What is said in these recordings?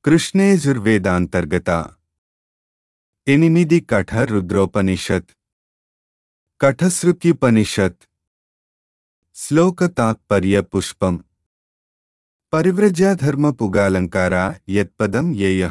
కృష్ణేజుర్వేదాంతర్గత ఎనిమిది కఠ రుద్రోపనిషత్ కఠశ్రుత్యుపనిషత్ శ్లోక తాత్పర్య పుష్పం పరివ్రజాధర్మ పుగాలంకార యత్పదం యేయ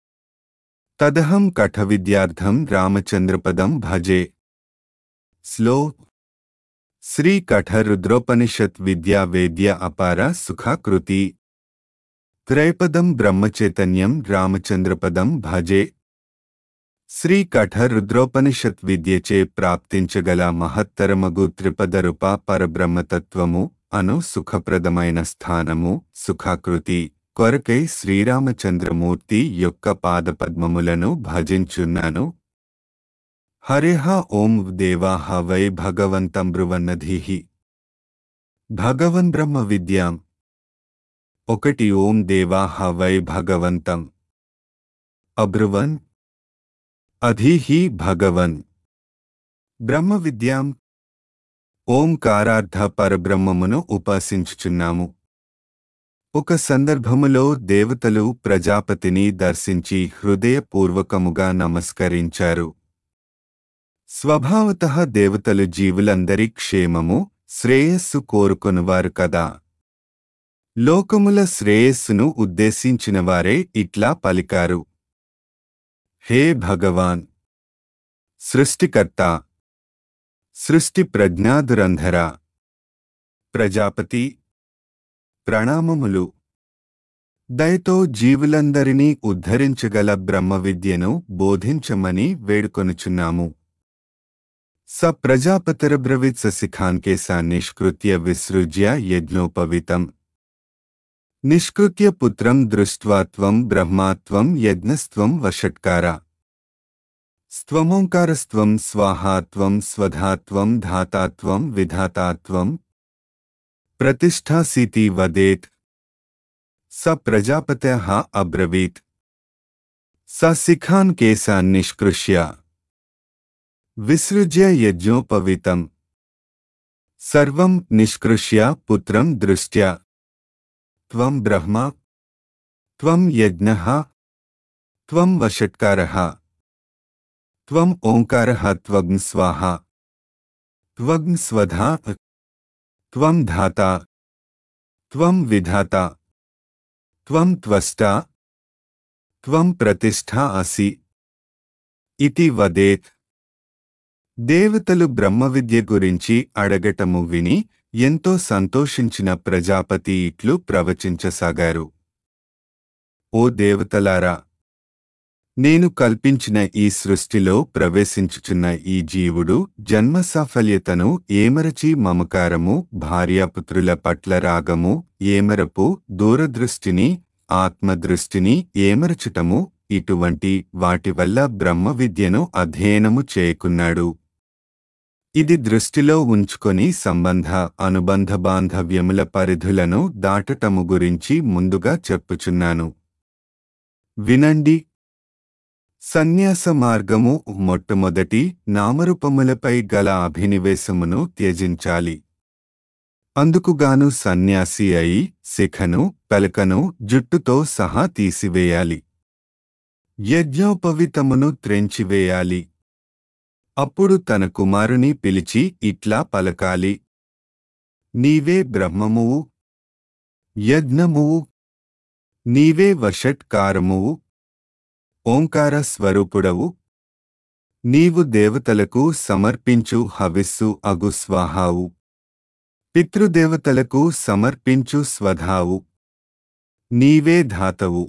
తదహం కఠవిద్యార్థం రామచంద్రపదం భజే శ్లో శ్రీ కఠ రుద్రోపనిషత్ విద్యా వేద్య అపార సుఖాకృతి త్రైపదం బ్రహ్మచైతన్యం రామచంద్రపదం భజే శ్రీ కఠ రుద్రోపనిషత్ విద్యచే ప్రాప్తించగల మహత్తరమగు త్రిపదరూప పరబ్రహ్మతత్వము అను సుఖప్రదమైన స్థానము సుఖాకృతి కొరకై శ్రీరామచంద్రమూర్తి యొక్క పాదపద్మములను భజించున్నాను హరిహ ఓం దేవాహ వై భగవంతం బ్రువన్నధీహి భగవన్ బ్రహ్మ విద్యాం ఒకటి ఓం దేవాహ వై భగవంతం అబ్రువన్ అధీహి భగవన్ బ్రహ్మ విద్యాం ఓంకారార్థ పరబ్రహ్మమును ఉపాసించుచున్నాము ఒక సందర్భములో దేవతలు ప్రజాపతిని దర్శించి హృదయపూర్వకముగా నమస్కరించారు స్వభావత దేవతలు జీవులందరి క్షేమము శ్రేయస్సు కోరుకొనువారు కదా లోకముల శ్రేయస్సును ఉద్దేశించిన వారే ఇట్లా పలికారు హే భగవాన్ సృష్టికర్త సృష్టి ప్రజ్ఞాదురంధర ప్రజాపతి ప్రణామములు దయతో జీవులందరినీ ఉద్ధరించగల బ్రహ్మ విద్యను బోధించమని వేడుకొనుచున్నాము స ప్రజాపతిరబ్రవిత్ సశిఖాన్కేశా నిష్కృత్య విసృజ్య యజ్ఞోపవితం నిష్కృత్య పుత్రం దృష్ట్వా త్వం బ్రహ్మాత్వం యజ్ఞస్త్వం వషట్కార స్త్వమోంకారస్త్వం స్వాహాత్వం స్వధాత్వం ధాతాత్వం విధాతాత్వం ప్రతిష్టాసీతి వదేత్ స ప్రజాపత్యః అబ్రవీత్ స శిఖాన్ కేశాన్ నిష్కృష్య విసృజ్య యజ్ఞోపవితం సర్వం నిష్కృష్య పుత్రం దృష్ట్యా త్వం బ్రహ్మ త్వం యజ్ఞః త్వం వషట్కారः త్వం ఓంకారः త్వం స్వాహ త్వం స్వధా త్వం ధాతా త్వం విధాతా త్వం త్వష్టా త్వం ప్రతిష్ఠా అసి ఇతి వదేత్ దేవతలు బ్రహ్మ విద్య గురించి అడగటము విని ఎంతో సంతోషించిన ప్రజాపతి ఇట్లు ప్రవచించసాగారు ఓ దేవతలారా నేను కల్పించిన ఈ సృష్టిలో ప్రవేశించుచున్న ఈ జీవుడు జన్మ సాఫల్యతను ఏమరచి మమకారము భార్యాపుత్రుల పట్ల రాగము ఏమరపు దూరదృష్టిని ఆత్మదృష్టిని ఏమరచటము ఇటువంటి వాటి వల్ల బ్రహ్మ విద్యను అధ్యయనము చేయకున్నాడు ఇది దృష్టిలో ఉంచుకొని సంబంధ అనుబంధ బాంధవ్యముల పరిధులను దాటటము గురించి ముందుగా చెప్పుచున్నాను వినండి సన్యాస మార్గము మొట్టమొదటి నామరూపములపై గల అభినివేశమును త్యజించాలి అందుకుగాను సన్యాసి అయి శిఖను పెలకను జుట్టుతో సహా తీసివేయాలి యజ్ఞోపవితమును త్రెంచివేయాలి అప్పుడు తన కుమారుని పిలిచి ఇట్లా పలకాలి నీవే బ్రహ్మమువు యజ్ఞమువు నీవే వషట్కారమువు ఓంకార స్వరూపుడవు నీవు దేవతలకు సమర్పించు హవిస్సు అగు స్వాహావు పితృదేవతలకు సమర్పించు స్వధావు నీవే ధాతవు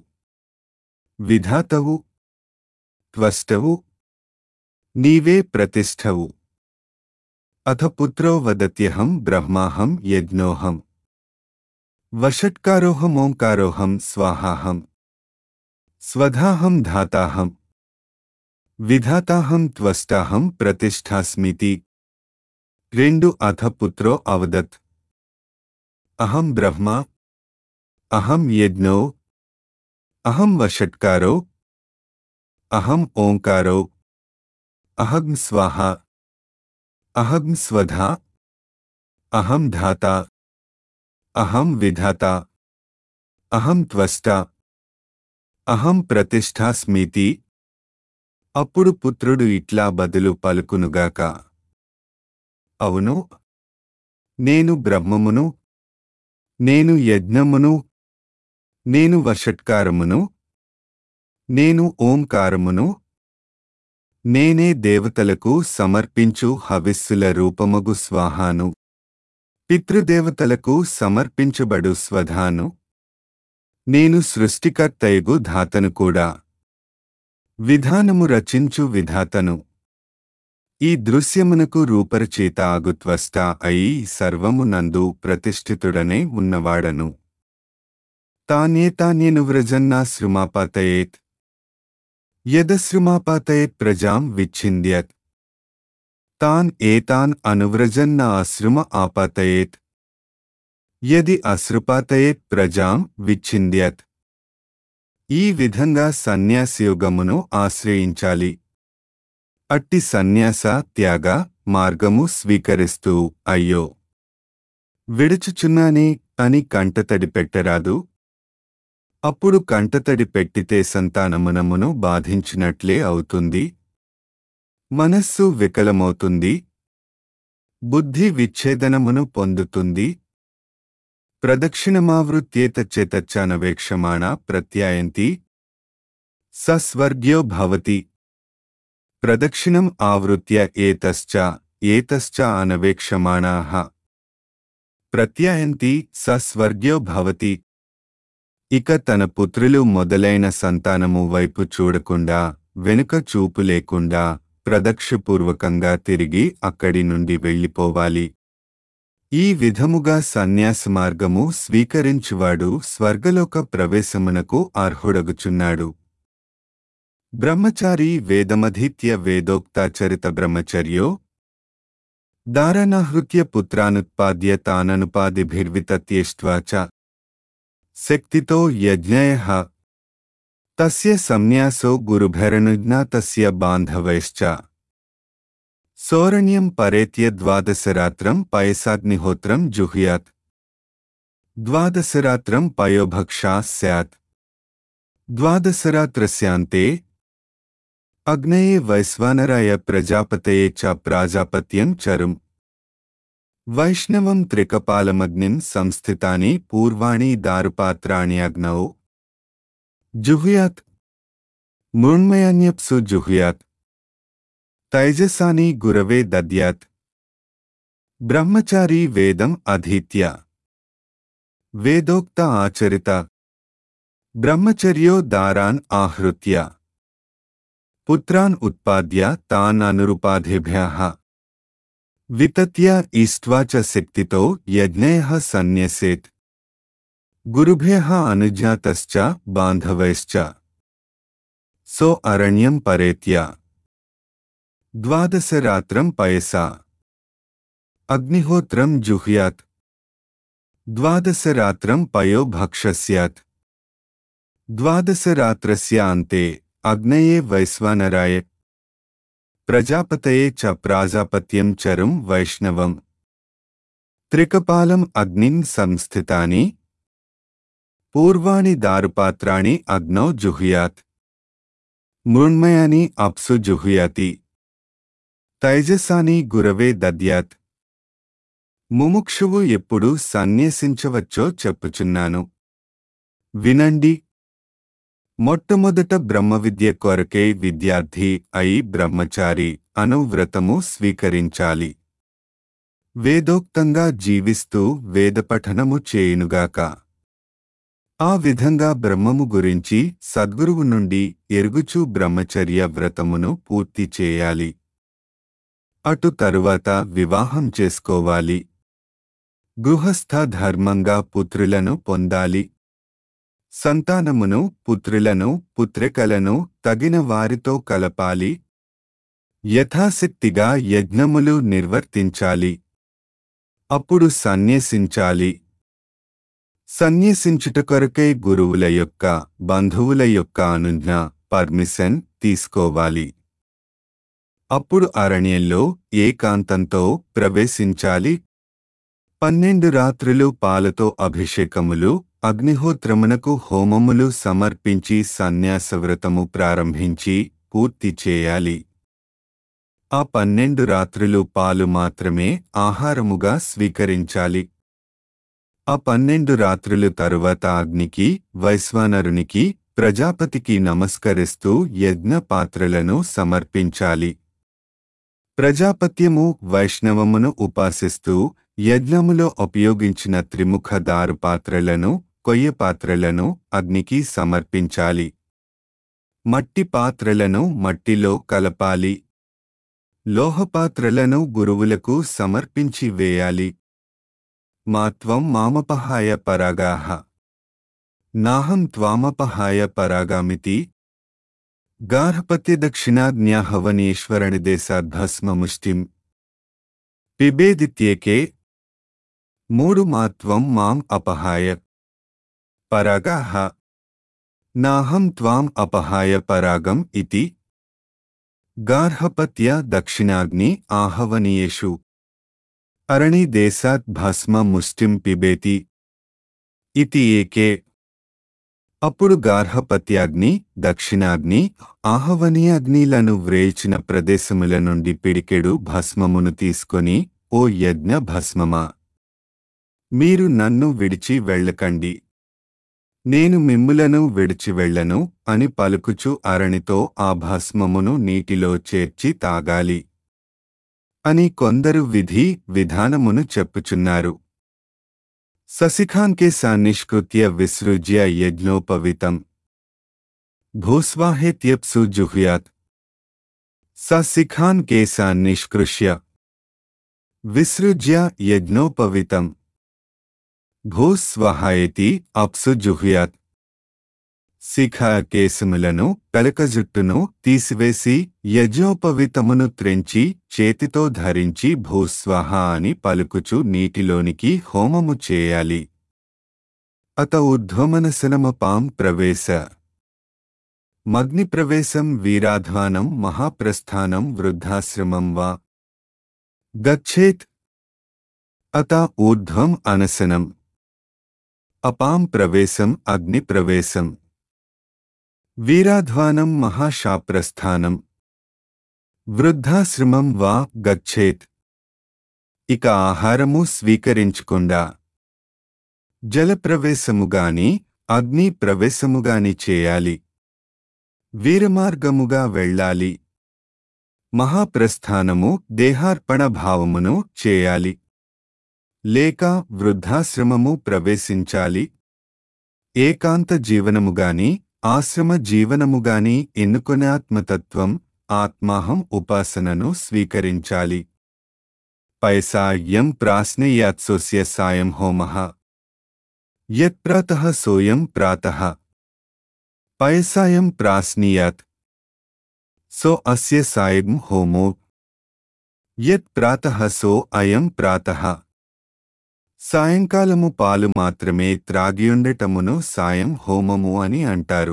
విధాతవు త్వష్టవు నీవే ప్రతిష్ఠవు అథ పుత్రో వదత్యహం బ్రహ్మాహం యజ్ఞోహం వషట్కారోహమోంకారోహం స్వాహాహం స్వధాహం ధాతాహం విధాతాహం త్వష్టాహం ప్రతిష్ఠాస్మితి రెండు అథ పుత్రో అవదత్ అహం బ్రహ్మ అహం యజ్ఞో అహం వషట్కారో అహం ఓంకారో అహం స్వాహ అహం స్వధా అహం ధాతా అహం విధాత అహం త్వష్ట అహం ప్రతిష్టాస్మితి అప్పుడు పుత్రుడు ఇట్లా బదులు పలుకునుగాక అవును నేను బ్రహ్మమును నేను యజ్ఞమును నేను వషట్కారమును నేను ఓంకారమును నేనే దేవతలకు సమర్పించు హవిస్సుల రూపమగు స్వాహాను పితృదేవతలకు సమర్పించబడు స్వధాను నేను సృష్టికర్తయగు ధాతను కూడా విధానము రచించు విధాతను ఈ దృశ్యమునకు రూపరచేత ఆగుత్వష్ట అయి సర్వము నందు ప్రతిష్ఠితుడనే ఉన్నవాడను తానేతాన్యను వ్రజన్నా శృమాపాతయేత్ యదశ్రుమాపాతయేత్ ప్రజాం విచ్ఛింద్యత్ తాన్ ఏతాన్ అనువ్రజన్న అశ్రుమ ఆపాతయేత్ యది అశ్రుపాతయేత్ ప్రజాం విచ్ఛింద్యత్ ఈ విధంగా సన్యాసయోగమును ఆశ్రయించాలి అట్టి సన్యాస త్యాగ మార్గము స్వీకరిస్తూ అయ్యో విడుచుచున్నానే అని కంటతడి పెట్టరాదు అప్పుడు కంటతడి పెట్టితే సంతానమునమును బాధించినట్లే అవుతుంది మనస్సు వికలమవుతుంది బుద్ధి విచ్ఛేదనమును పొందుతుంది ప్రదక్షిణమావృత్యేత చేతచ్చనవేక్షమాణ ప్రత్యాయంతి సస్వర్గ్యో భవతి ప్రదక్షిణం ఆవృత్య ఏతశ్చ ఏతశ్చ అనవేక్షమాణాః ప్రత్యాయంతి సస్వర్గ్యో భవతి ఇక తన పుత్రులు మొదలైన సంతానము వైపు చూడకుండా వెనుక చూపు లేకుండా ప్రదక్షపూర్వకంగా తిరిగి అక్కడి నుండి వెళ్ళిపోవాలి ఈ విధముగా సన్యాస మార్గము స్వీకరించువాడు స్వర్గలోక ప్రవేశమునకు అర్హుడగుచున్నాడు బ్రహ్మచారి వేదమధీత్య వేదోక్తాచరిత బ్రహ్మచర్యో దారణాహృత్య పుత్రానుత్పాద్య తాననుపాదిభిర్వితత్యేష్ట్వా చ శక్తితో యజ్ఞయ తస్య సంన్యాసో గురుభరనుజ్ఞాతస్య బాంధవైశ్చ సోరణ్యం పరేత్య ద్వాదశరాత్రం పయసాగ్నిహోత్రం జుహ్యాత్ ద్వాదశరాత్రం పయోభక్షా స్యాత్ ద్వాదశరాత్రస్యాంతే అగ్నయే వైశ్వానరాయ ప్రజాపతయే చ ప్రాజాపత్యం చరుం వైష్ణవం త్రికపాలమగ్నిం సంస్థితాని పూర్వాణి దారుపాత్రాణి అగ్నౌ జుహుయాత్ మృణ్మయాన్యప్సు జుహుయాత్ తైజసాని గురవే దద్యాత్ బ్రహ్మచారి వేదం అధీత్య వేదోక్త ఆచరిత బ్రహ్మచర్యో దారాన్ ఆహృత్య పుత్రాన్ ఉత్పాద్య తాన్ అనురుపాధిభ్యః వితత్య ఇష్ట్వా చ శక్తితో యజ్ఞయః సన్యసేత్ గురుభ్యః అనుజ్ఞాతశ్చ బాంధవైశ్చ సో అరణ్యం పరేత్య ద్వాదశరాత్రం పయసా అగ్నిహోత్రం జుహ్యాత్ ద్వాదశరాత్రం పయో భక్షస్యాత్ ద్వాదశరాత్రస్య అంతే అగ్నయే వైశ్వానరాయ ప్రజాపతయే చ ప్రాజాపత్యం చరం వైష్ణవం త్రికపాలం అగ్నిం సంస్థితాని పూర్వాణి దారుపాత్రాణి అగ్నౌ జుహుయాత్ మృణ్మయాని అప్సు జుహుయాతి తైజసాని గురవే దద్యాత్ ముముక్షువు ఎప్పుడు సన్యసించవచ్చో చెప్పుచున్నాను వినండి మొట్టమొదట బ్రహ్మ విద్య కొరకే విద్యార్థి అయి బ్రహ్మచారి అను వ్రతము స్వీకరించాలి వేదోక్తంగా జీవిస్తూ వేదపఠనము చేయునుగాక ఆ విధంగా బ్రహ్మము గురించి సద్గురువు నుండి ఎరుగుచూ బ్రహ్మచర్య వ్రతమును పూర్తి చేయాలి అటు తరువాత వివాహం చేసుకోవాలి గృహస్థ ధర్మంగా పుత్రులను పొందాలి సంతానమును పుత్రులను పుత్రికలను తగిన వారితో కలపాలి యథాశక్తిగా యజ్ఞములు నిర్వర్తించాలి అప్పుడు సన్యసించాలి సన్యసించుట కొరకై గురువుల యొక్క బంధువుల యొక్క అనుజ్ఞ పర్మిషన్ తీసుకోవాలి అప్పుడు అరణ్యంలో ఏకాంతంతో ప్రవేశించాలి పన్నెండు రాత్రులు పాలతో అభిషేకములు అగ్నిహోత్రమునకు హోమములు సమర్పించి సన్యాసవ్రతము ప్రారంభించి పూర్తి చేయాలి ఆ పన్నెండు రాత్రులు పాలు మాత్రమే ఆహారముగా స్వీకరించాలి ఆ పన్నెండు రాత్రులు తరువాత అగ్నికి వైశ్వానరునికి ప్రజాపతికి నమస్కరిస్తూ యజ్ఞ పాత్రలను సమర్పించాలి ప్రజాపత్యము వైష్ణవమును ఉపాసిస్తూ యజ్ఞములో ఉపయోగించిన త్రిముఖ దారు పాత్రలను కొయ్య పాత్రలను అగ్నికి సమర్పించాలి మట్టి పాత్రలను మట్టిలో కలపాలి లోహపాత్రలను గురువులకు సమర్పించి వేయాలి మాత్వం మామపహాయ పరాగాహ నాహం త్వామపహాయ పరాగామితి గార్హపత్యదక్షిణాజ్ఞాహవనీశ్వరణిదేశాద్భస్మముష్టిం పిబేదిత్యేకే మూడు మాత్వం మాం అపహాయ పరాగాహ నాహం త్వాం అపహాయ పరాగం ఇతి గార్హపత్య దక్షిణాగ్ని ఆహవనీయేషు అరణి దేశాత్ భస్మ ముష్టిం పిబేతి ఇతి ఏకే అప్పుడు గార్హపత్యాగ్ని దక్షిణాగ్ని ఆహవనీయాగ్నిలను వ్రేల్చిన ప్రదేశముల నుండి పిడికెడు భస్మమును తీసుకొని ఓ యజ్ఞ భస్మమా మీరు నన్ను విడిచి వెళ్ళకండి నేను మిమ్ములను విడిచి వెళ్ళను అని పలుకుచు అరణితో ఆ భస్మమును నీటిలో చేర్చి తాగాలి అని కొందరు విధి విధానమును చెప్పుచున్నారు సశిఖాంకే సాన్నిష్కృత్య విసృజ్య యజ్ఞోపవితం భూస్వాహేత్యప్సు జుహ్యాత్ సశిఖాన్ కేశాన్ నిష్కృష్య విసృజ్య యజ్ఞోపవితం భూస్వహాయతి అప్సు జుహ్యాత్ శిఖ కేశములను పెలకజుట్టును తీసివేసి యజ్ఞోపవితమును త్రెంచి చేతితో ధరించి భూస్వహ అని పలుకుచు నీటిలోనికి హోమము చేయాలి అత ఊర్ధ్వమనసనమపాం ప్రవేశ మగ్ని ప్రవేశం వీరాధ్వానం మహాప్రస్థానం వృద్ధాశ్రమం వా గచ్చేత్ అత ఊర్ధ్వం అనసనం అపాం ప్రవేశం అగ్ని ప్రవేశం వీరాధ్వానం మహాశాప్రస్థానం వృద్ధాశ్రమం వా గచ్చేత్ ఇక ఆహారము స్వీకరించకుండా జలప్రవేశముగాని అగ్ని ప్రవేశముగాని చేయాలి వీరమార్గముగా వెళ్ళాలి మహాప్రస్థానము దేహార్పణ భావమును చేయాలి లేక వృద్ధాశ్రమము ప్రవేశించాలి ఏకాంత జీవనముగాని ఆశ్రమ జీవనముగాని ఎన్నుకొనే ఆత్మతత్వం ఆత్మాహం ఉపాసనను స్వీకరించాలి పైసాయం ప్రాశ్నయాత్సోస్య సాయం హోమః యత్ప్రాతః సోయం ప్రాతః పయసాయం ప్రాశ్నీయాత్ సో అస్య సాయం హోమో యత్ ప్రాతః సో అయం ప్రాతః సాయంకాలము పాలు మాత్రమే త్రాగియుండటమును సాయం హోమము అని అంటారు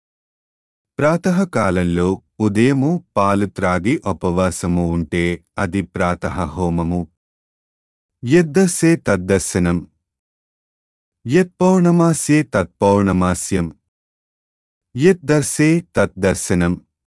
ప్రాతకాలంలో ఉదయము పాలు త్రాగి ఉపవాసము ఉంటే అది ప్రాతః హోమము యద్దస్సే తద్దర్శనం యత్పౌర్ణమాస్యే తత్పౌర్ణమాస్యం యద్దర్శే తద్దర్శనం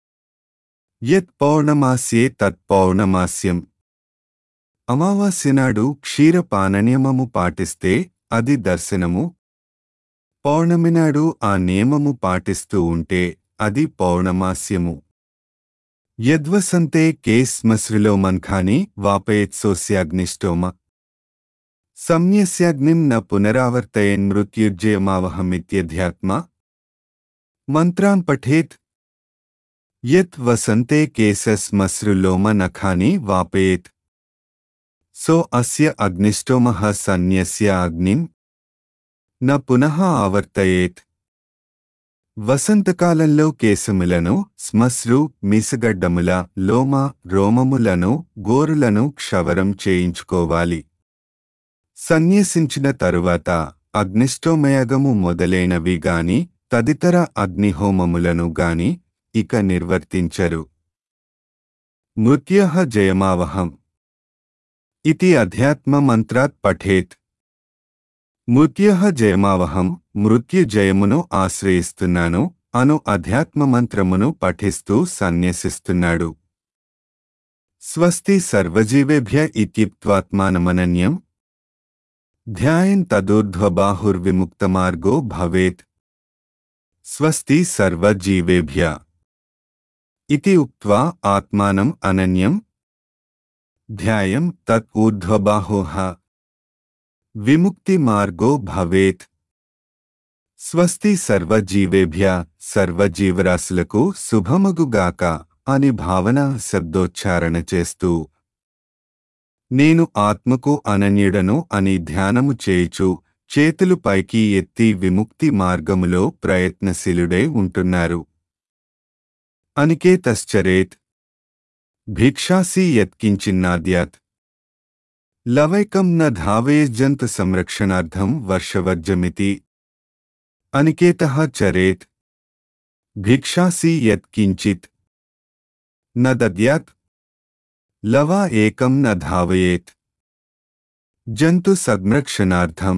యత్పౌర్ణమాస్యే తత్పౌర్ణమాస్యం అమావాస్య నాడు క్షీరపాన నియమము పాటిస్తే అది దర్శనము పౌర్ణమి నాడు ఆ నియమము పాటిస్తూ ఉంటే అది పౌర్ణమాస్యము యద్వసంతే కేస్మశ్రిలో మన్ఖాని వాపయేత్సోస్యాగ్నిష్టోమ సంయస్యాగ్నిం న పునరావర్తయన్ మృత్యుర్జయమావహమిత్యధ్యాత్మ మంత్రాన్ పఠేత్ యత్ వసంతే కేశస్మశ్రులోమ నఖాని వాపయేత్ సో అస్య అగ్నిష్టోమః సన్యస్య అగ్నిం న పునః ఆవర్తయేత్ వసంతకాలంలో కేశములను శ్మశ్రు మీసగడ్డముల లోమ రోమములను గోరులను క్షవరం చేయించుకోవాలి సన్యసించిన తరువాత అగ్నిష్టోమయాగము మొదలైనవి గాని తదితర అగ్నిహోమములను గాని ఇక నిర్వర్తించరు మృత్యః జయమావహం ఇతి అధ్యాత్మమంత్రాత్ పఠేత్ మృత్యః జయమావహం మృత్యుజయమును ఆశ్రయిస్తున్నాను అను అధ్యాత్మమంత్రమును పఠిస్తూ సన్యసిస్తున్నాడు స్వస్తి సర్వజీవేభ్య ఇత్యుక్త్వాత్మానమనన్యం ధ్యాయన్ తదూర్ధ్వబాహుర్విముక్తమార్గో భవేత్ స్వస్తి సర్వజీవేభ్య ఇతి ఉక్త్వా ఆత్మానం అనన్యం ధ్యాయం తత్ ఊర్ధ్వబాహోః విముక్తి మార్గో భవేత్ స్వస్తి సర్వజీవేభ్య సర్వజీవరాశులకు శుభమగుగాక అని భావన శబ్దోచ్చారణ చేస్తూ నేను ఆత్మకు అనన్యుడను అని ధ్యానము చేయుచు చేతులు పైకి ఎత్తి విముక్తి మార్గములో ప్రయత్నశీలుడై ఉంటున్నారు అనికేతశ్చరేత్ భిక్షాసి యత్కించిన్నాద్యాత్ లవైకం న ధావేజ్జంతు సంరక్షణార్థం వర్షవర్జమితి అనికేతః చరేత్ భిక్షాసి యత్కించిత్ న దద్యాత్ లవా ఏకం న ధావయేత్ జంతు సంరక్షణార్థం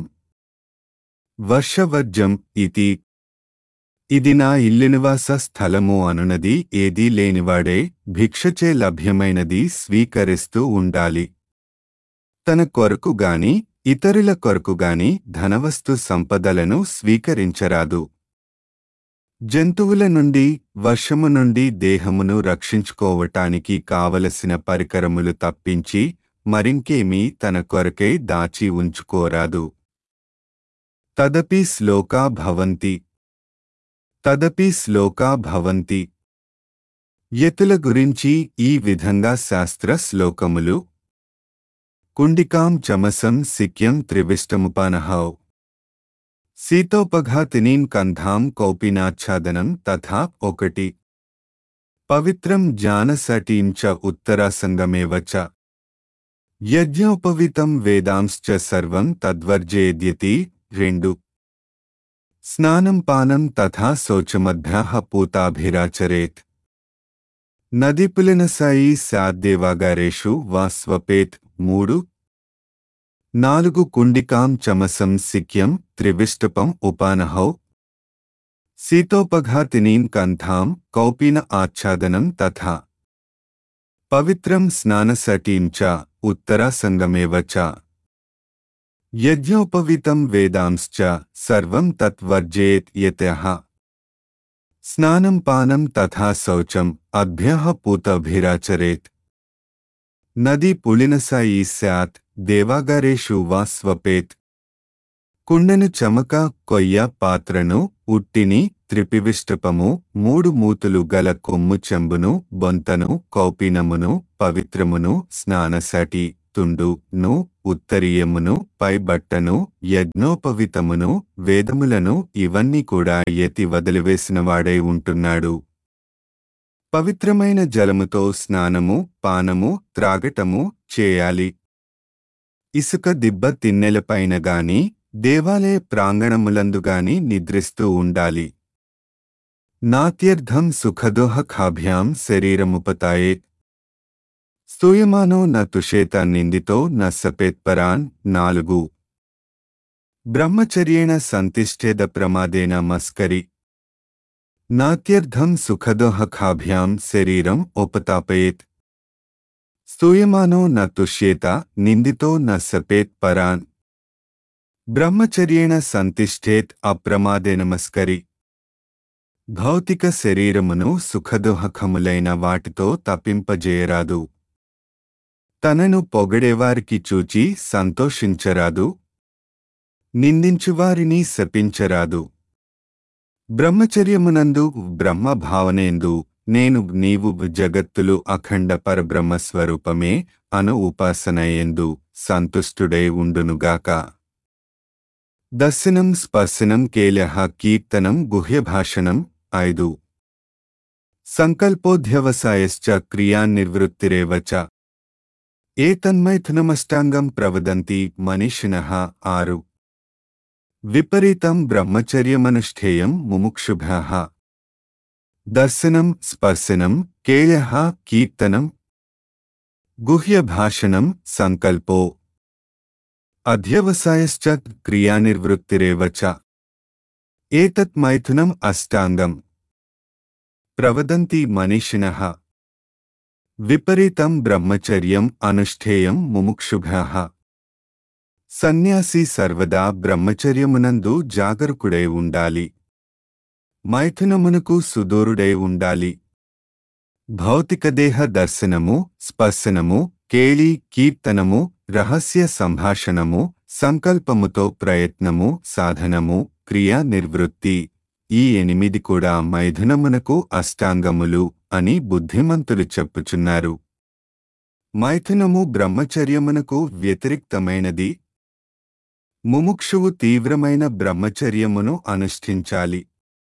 వర్షవర్జం ఇతి ఇది నా ఇల్లు నివాస స్థలము అనునది ఏదీ లేనివాడే భిక్షచే లభ్యమైనది స్వీకరిస్తూ ఉండాలి తన కొరకు గాని ఇతరుల కొరకు గాని ధనవస్తు సంపదలను స్వీకరించరాదు జంతువుల నుండి వర్షము నుండి దేహమును రక్షించుకోవటానికి కావలసిన పరికరములు తప్పించి మరింకేమీ తన కొరకై దాచి ఉంచుకోరాదు తదపి శ్లోకా భవంతి తదపి శ్లోకా భవంతి యతుల గురించి ఈ విధంగా శాస్త్ర శ్లోకములు కుండికాం చమసం సిక్యం త్రివిష్టముపానహౌ శీతోపఘాతినీం కంధాం కౌపినాచ్ఛాదనం తథా ఒకటి పవిత్రం జానసటీం చ ఉత్తరాసంగమేవ చ యజ్ఞోపవితం వేదాంశ్చ సర్వం తద్వర్జేద్యతి రెండు స్నానం పానం తథా శౌచమభ్యాః పూతాభిరాచరేత్ నదీపులినసాయి సాద్దేవాగారేషు వా స్వపేత్ మూడు నాలుగు కుండికాం చమసం సిక్యం త్రివిష్టపం ఉపానహౌ శీతోపఘాతినీం కంథాం కౌపీన ఆచ్ఛాదనం తథా పవిత్రం స్నానసటీం చ ఉత్తరాసంగమేవ చ యజ్ఞోపవితం వేదాంశ్చ సర్వం తత్వర్జేత్ యతః స్నానం పానం తథా శౌచం అభ్యః పూతభిరాచరేత్ నదీ పుళినసాయి స్యాత్ దేవాగారేషు వా స్వపేత్ కుండను చమక కొయ్య పాత్రను ఉట్టిని త్రిపివిష్టపము మూడు మూతులు గల కొమ్ము చెంబును బొంతను కౌపీనమును పవిత్రమును స్నానసటి తుండు ను ఉత్తరీయమును పైబట్టను యజ్ఞోపవితమును వేదములను ఇవన్నీ కూడా ఎతి వదిలివేసినవాడై ఉంటున్నాడు పవిత్రమైన జలముతో స్నానము పానము త్రాగటము చేయాలి ఇసుక దిబ్బ తిన్నెలపైన గాని దేవాలయ ప్రాంగణములందుగాని నిద్రిస్తూ ఉండాలి నాత్యర్థం సుఖదోహఖాభ్యాం శరీరముపతాయే స్తూయమానో న తుషేత నిందితో న సపేత్పరాన్ నాలుగు బ్రహ్మచర్యేణ సంతిష్ఠేద ప్రమాదేన మస్కరి నాత్యర్థం సుఖదోహఖాభ్యాం శరీరం ఉపతాపయేత్ స్తూయమానో న తుష్యేత నిందితో న సపేత్ పరాన్ బ్రహ్మచర్యేణ సంతిష్ఠేత్ అప్రమాదే నమస్కరి భౌతిక శరీరమును సుఖదుహకములైన వాటితో తప్పింపజేయరాదు తనను పొగడేవారికి చూచి సంతోషించరాదు నిందించువారిని శపించరాదు బ్రహ్మచర్యమునందు బ్రహ్మ భావనేందు నేను నీవు జగత్తులు అఖండ పరబ్రహ్మస్వరూపమే అను ఉపాసనయందు సంతుష్టుడై ఉండునుగాక దర్శనం స్పర్శనం కేలహ కీర్తనం గుహ్యభాషణం ఐదు సంకల్పోధ్యవసాయశ్చ క్రియానిర్వృత్తిరేవ చ ఏతన్మైథునమష్టాంగం ప్రవదంతి మనీషిణః ఆరు విపరీతం బ్రహ్మచర్యమనుష్ఠేయం ముముక్షుభ్యః దర్శనం స్పర్శనం కేయః కీర్తనం గుహ్యభాషణం సంకల్పో అధ్యవసాయశ్చ క్రియానిర్వృత్తిరేవ చ ఏతత్ మైథునం అష్టాంగం ప్రవదంతి మనీషిణః విపరీతం బ్రహ్మచర్యం అనుష్ఠేయం ముముక్షుభః సన్యాసి సర్వదా బ్రహ్మచర్యమునందు జాగరూకుడై ఉండాలి మైథునమునకు సుదూరుడై ఉండాలి భౌతికదేహ దర్శనము స్పర్శనము కేళి కీర్తనము రహస్య సంభాషణము సంకల్పముతో ప్రయత్నము సాధనము క్రియా నిర్వృత్తి ఈ ఎనిమిది కూడా మైథునమునకు అష్టాంగములు అని బుద్ధిమంతులు చెప్పుచున్నారు మైథునము బ్రహ్మచర్యమునకు వ్యతిరిక్తమైనది ముముక్షువు తీవ్రమైన బ్రహ్మచర్యమును అనుష్ఠించాలి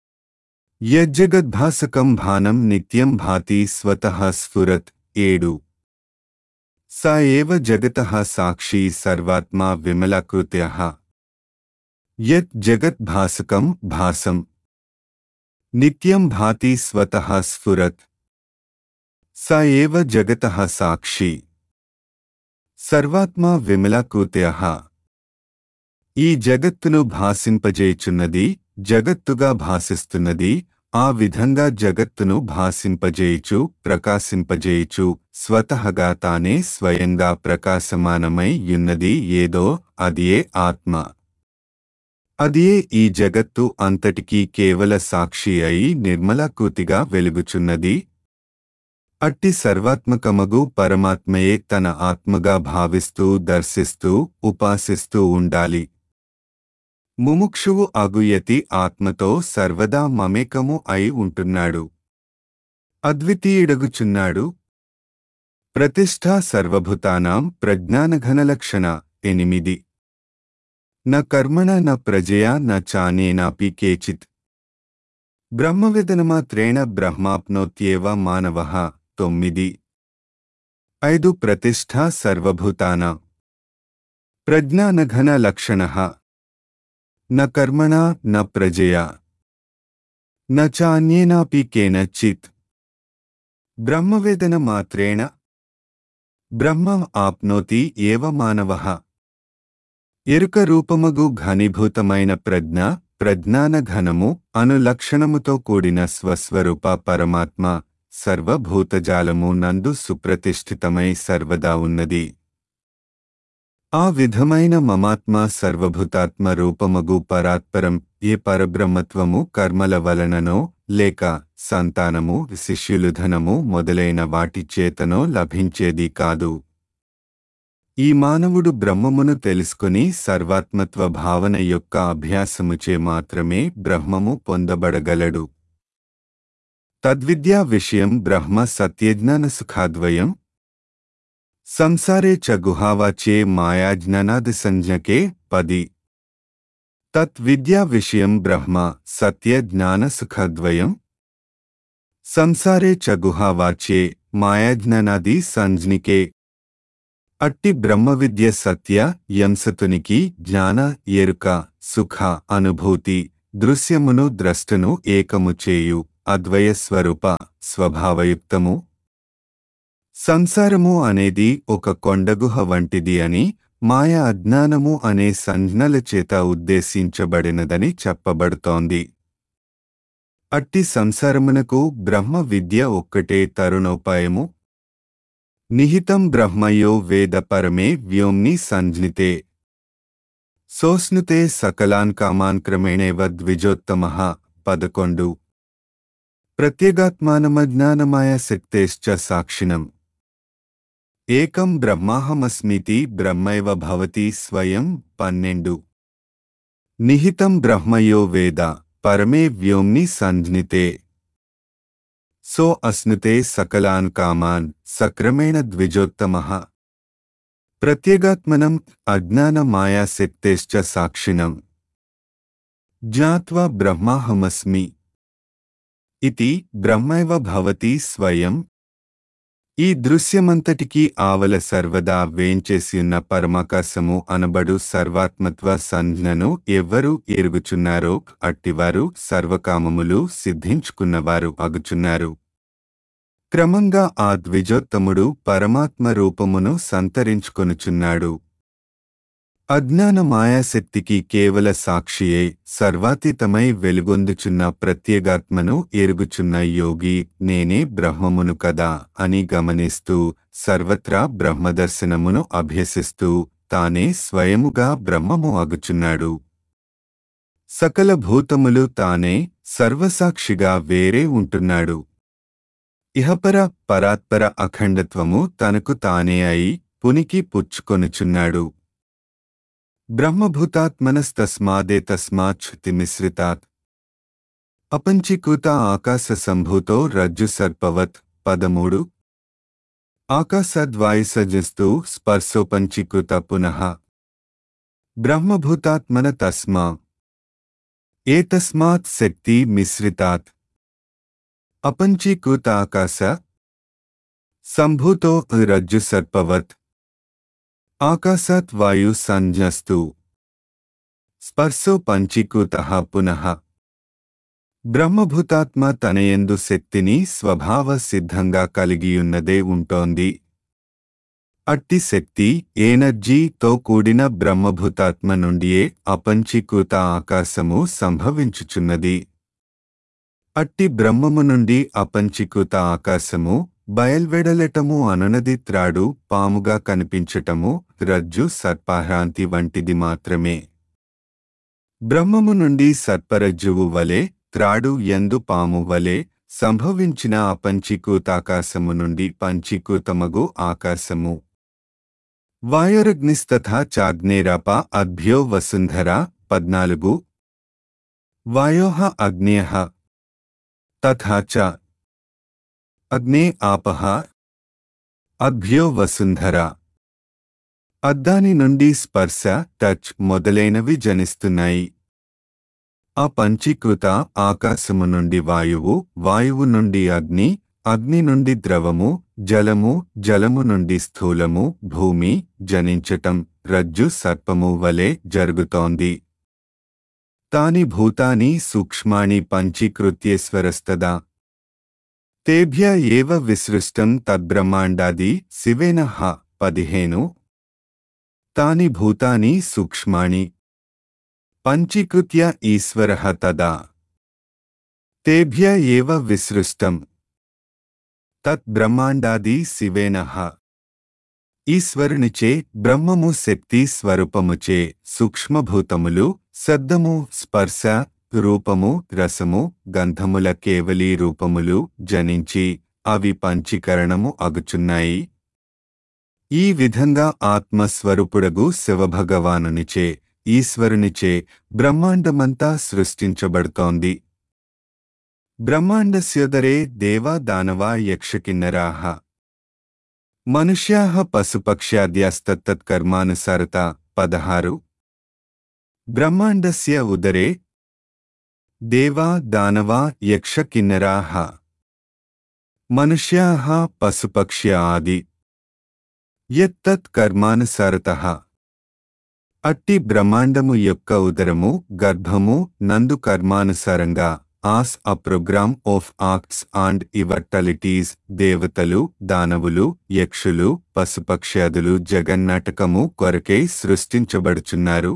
యజ్జగద్భాసకం భానం నిత్యం భాతి స్వతః స్ఫురత్ ఏడు స ఏవ జగతః సాక్షి సర్వాత్మా విమలకృత్యః యత్ జగద్భాసకం భాసం నిత్యం భాతి స్వతః స్ఫురత్ స ఏవ జగతః సాక్షి సర్వాత్మా విమలకృత్యః ఈ జగత్తును భాసింపజేయుచున్నది జగత్తుగా భాసిస్తున్నది ఆ విధంగా జగత్తును భాసింపజేయుచు ప్రకాశింపజేయుచు స్వతహగా తానే స్వయంగా ప్రకాశమానమై యున్నది ఏదో అదియే ఆత్మ అదియే ఈ జగత్తు అంతటికీ కేవల సాక్షి అయి నిర్మలాకృతిగా వెలుగుచున్నది అట్టి సర్వాత్మకమగు పరమాత్మయే తన ఆత్మగా భావిస్తూ దర్శిస్తూ ఉపాసిస్తూ ఉండాలి ముముక్షువు అగుయతి ఆత్మతో సర్వదా మమేకము అయి ఉంటున్నాడు అద్వితీయుడగుచున్నాడు ప్రతిష్ఠా సర్వభూతానాం ప్రజ్ఞానఘనలక్షణ ఎనిమిది న కర్మణ న ప్రజయా న చానేనాపి కేచిత్ బ్రహ్మవిదనమాత్రేణ బ్రహ్మాప్నోత్యేవ మానవ తొమ్మిది ఐదు ప్రతిష్ఠా సర్వభూతాన ప్రజ్ఞానఘన లక్షణ న కర్మణా న ప్రజయా న చాన్యేనాపి కేనచిత్ బ్రహ్మవేదన మాత్రేణ బ్రహ్మ ఆప్నోతి ఏవ మానవ ఎరుక రూపమగు ఘనీభూతమైన ప్రజ్ఞ ప్రజ్ఞాన ఘనము అను లక్షణముతో కూడిన స్వస్వరూప పరమాత్మ సర్వభూతజాలము నందు సుప్రతిష్ఠితమై సర్వదా ఉన్నది ఆ విధమైన మమాత్మ సర్వభూతాత్మ రూపమగు పరాత్పరం ఏ పరబ్రహ్మత్వము కర్మల వలననో లేక సంతానము శిష్యులు ధనము మొదలైన వాటి చేతనో లభించేది కాదు ఈ మానవుడు బ్రహ్మమును తెలుసుకుని సర్వాత్మత్వ భావన యొక్క అభ్యాసముచే మాత్రమే బ్రహ్మము పొందబడగలడు తద్విద్యా విషయం బ్రహ్మ సత్యజ్ఞాన సుఖాద్వయం సంసారే చ గుహావాచే మాయాజ్ఞానాది సంజ్ఞకే పది తత్ విద్యా విషయం బ్రహ్మ సత్య జ్ఞాన సుఖద్వయం సంసారే చ గుహావాచే మాయాజ్ఞానాది సంజ్ఞికే అట్టి బ్రహ్మ విద్య సత్య యంసతునికి జ్ఞాన ఎరుక సుఖ అనుభూతి దృశ్యమును ద్రష్టను ఏకము చేయు అద్వయ స్వరూప స్వభావయుక్తము సంసారము అనేది ఒక కొండగుహ వంటిది అని మాయ అజ్ఞానము అనే సంజ్ఞల చేత ఉద్దేశించబడినదని చెప్పబడుతోంది అట్టి సంసారమునకు బ్రహ్మ విద్య ఒక్కటే తరుణోపాయము నిహితం బ్రహ్మయో వేద పరమే వ్యోమ్ని సంజ్ఞితే సోస్నుతే సకలాన్ కామాన్ క్రమేణేవ ద్విజోత్తమ పదకొండు ప్రత్యేగాత్మానమజ్ఞానమాయ శక్తేశ్చ సాక్షిణం ఏకం బ్రహ్మాహమస్మితి బ్రహ్మైవ భవతి స్వయం పన్నెండు నిహితం బ్రహ్మయో వేద పరమే వ్యోమ్ని సంజ్ఞితే సో అస్నుతే సకలాన్ కామాన్ సక్రమేణ ద్విజోత్తమ ప్రత్యేగాత్మనం అజ్ఞానమాయాశక్తేశ్చ సాక్షిణం జ్ఞాత్వా బ్రహ్మాహమస్మి ఇతి బ్రహ్మైవ భవతి స్వయం ఈ దృశ్యమంతటికీ ఆవల సర్వదా వేంచేసియున్న పరమాకాశము అనబడు సర్వాత్మత్వ సంజ్ఞను ఎవ్వరు ఎరుగుచున్నారో అట్టివారు సర్వకామములు సిద్ధించుకున్నవారు అగుచున్నారు క్రమంగా ఆ ద్విజోత్తముడు పరమాత్మ రూపమును సంతరించుకొనుచున్నాడు అజ్ఞాన మాయాశక్తికి కేవల సాక్షియే సర్వాతీతమై వెలుగొందుచున్న ప్రత్యేగాత్మను ఎరుగుచున్న యోగి నేనే బ్రహ్మమును కదా అని గమనిస్తూ సర్వత్రా బ్రహ్మదర్శనమును అభ్యసిస్తూ తానే స్వయముగా బ్రహ్మము అగుచున్నాడు సకల భూతములు తానే సర్వసాక్షిగా వేరే ఉంటున్నాడు ఇహపర పరాత్పర అఖండత్వము తనకు తానే అయి పునికి పుచ్చుకొనుచున్నాడు బ్రహ్మభూతాత్మనస్తస్మాదే తస్మాచ్యుతిమిశ్రితాత్ అపంచీకృత ఆకాశ సంభూతో రజ్జు సర్పవత్ పదమూడు ఆకాశద్వాయుసజస్తు స్పర్శోపంచీకృత పునః బ్రహ్మభూతాత్మన తస్మా ఏతస్మాత్ శక్తి మిశ్రితాత్ అపంచీకృత ఆకాశ సంభూతో రజ్జు సర్పవత్ ఆకాశాత్ వాయు సంజ్ఞస్తు స్పర్శో పంచీకృత పునః బ్రహ్మభూతాత్మ తనయందు శక్తిని స్వభావ సిద్ధంగా కలిగియున్నదే ఉంటోంది అట్టి శక్తి ఎనర్జీతో కూడిన బ్రహ్మభూతాత్మ నుండియే అపంచీకృత ఆకాశము సంభవించుచున్నది అట్టి బ్రహ్మము నుండి అపంచీకృత ఆకాశము బయల్వెడలటము అనునది త్రాడు పాముగా కనిపించటము రజ్జు సర్పహ్రాంతి వంటిది మాత్రమే బ్రహ్మము నుండి సర్పరజ్జువు వలె త్రాడు ఎందు పాము వలె సంభవించిన అపంచీకృతాకాశము నుండి పంచీకృతమగు ఆకాశము వాయురగ్నిస్తథా చాగ్నేరాప అభ్యో వసుంధర పద్నాలుగు వాయోః అగ్నేయః తథా చ అగ్నే ఆపః అభ్యో వసుంధర అద్దాని నుండి స్పర్శ టచ్ మొదలైనవి జనిస్తున్నాయి ఆ పంచీకృత ఆకాశము నుండి వాయువు వాయువు నుండి అగ్ని అగ్ని నుండి ద్రవము జలము జలము నుండి స్థూలము భూమి జనించటం రజ్జు సర్పము వలె జరుగుతోంది తాని భూతాని సూక్ష్మాణి పంచీకృత్యేశ్వరస్తదా తేభ్య ఏవ విసృష్టం తద్బ్రహ్మాండాది శివేన హ పదిహేను తాని భూతాని సూక్ష్మాణి పంచీకృత్య ఈశ్వర తదా తేభ్య ఏవ విసృష్టం తత్ బ్రహ్మాండాది శివేన ఈశ్వరునిచే బ్రహ్మము శక్తి స్వరూపముచే సూక్ష్మభూతములు శబ్దము స్పర్శ రూపము రసము గంధముల కేవలీ రూపములు జనించి అవి పంచీకరణము అగుచున్నాయి ఈ విధంగా ఆత్మస్వరూపుడగు శివభగవానునిచే ఈశ్వరునిచే బ్రహ్మాండమంతా సృష్టించబడుతోంది బ్రహ్మాండస్యోదరే దేవా దానవా యక్షకిన్నరాః మనుష్యాః పశుపక్ష్యాద్యాస్తత్తత్కర్మానుసారత పదహారు బ్రహ్మాండస్య ఉదరే దేవా దానవా యక్షకిన్నరాః మనుష్యాः పశుపక్ష్య ఆది యత్తత్ కర్మానుసారతః అట్టి బ్రహ్మాండము యొక్క ఉదరము గర్భము నందు కర్మానుసారంగా as a programme of acts and ఇవర్టలిటీస్ దేవతలు దానవులు యక్షులు పశుపక్ష్యాదులు జగన్నాటకము కొరకై సృష్టించబడుచున్నారు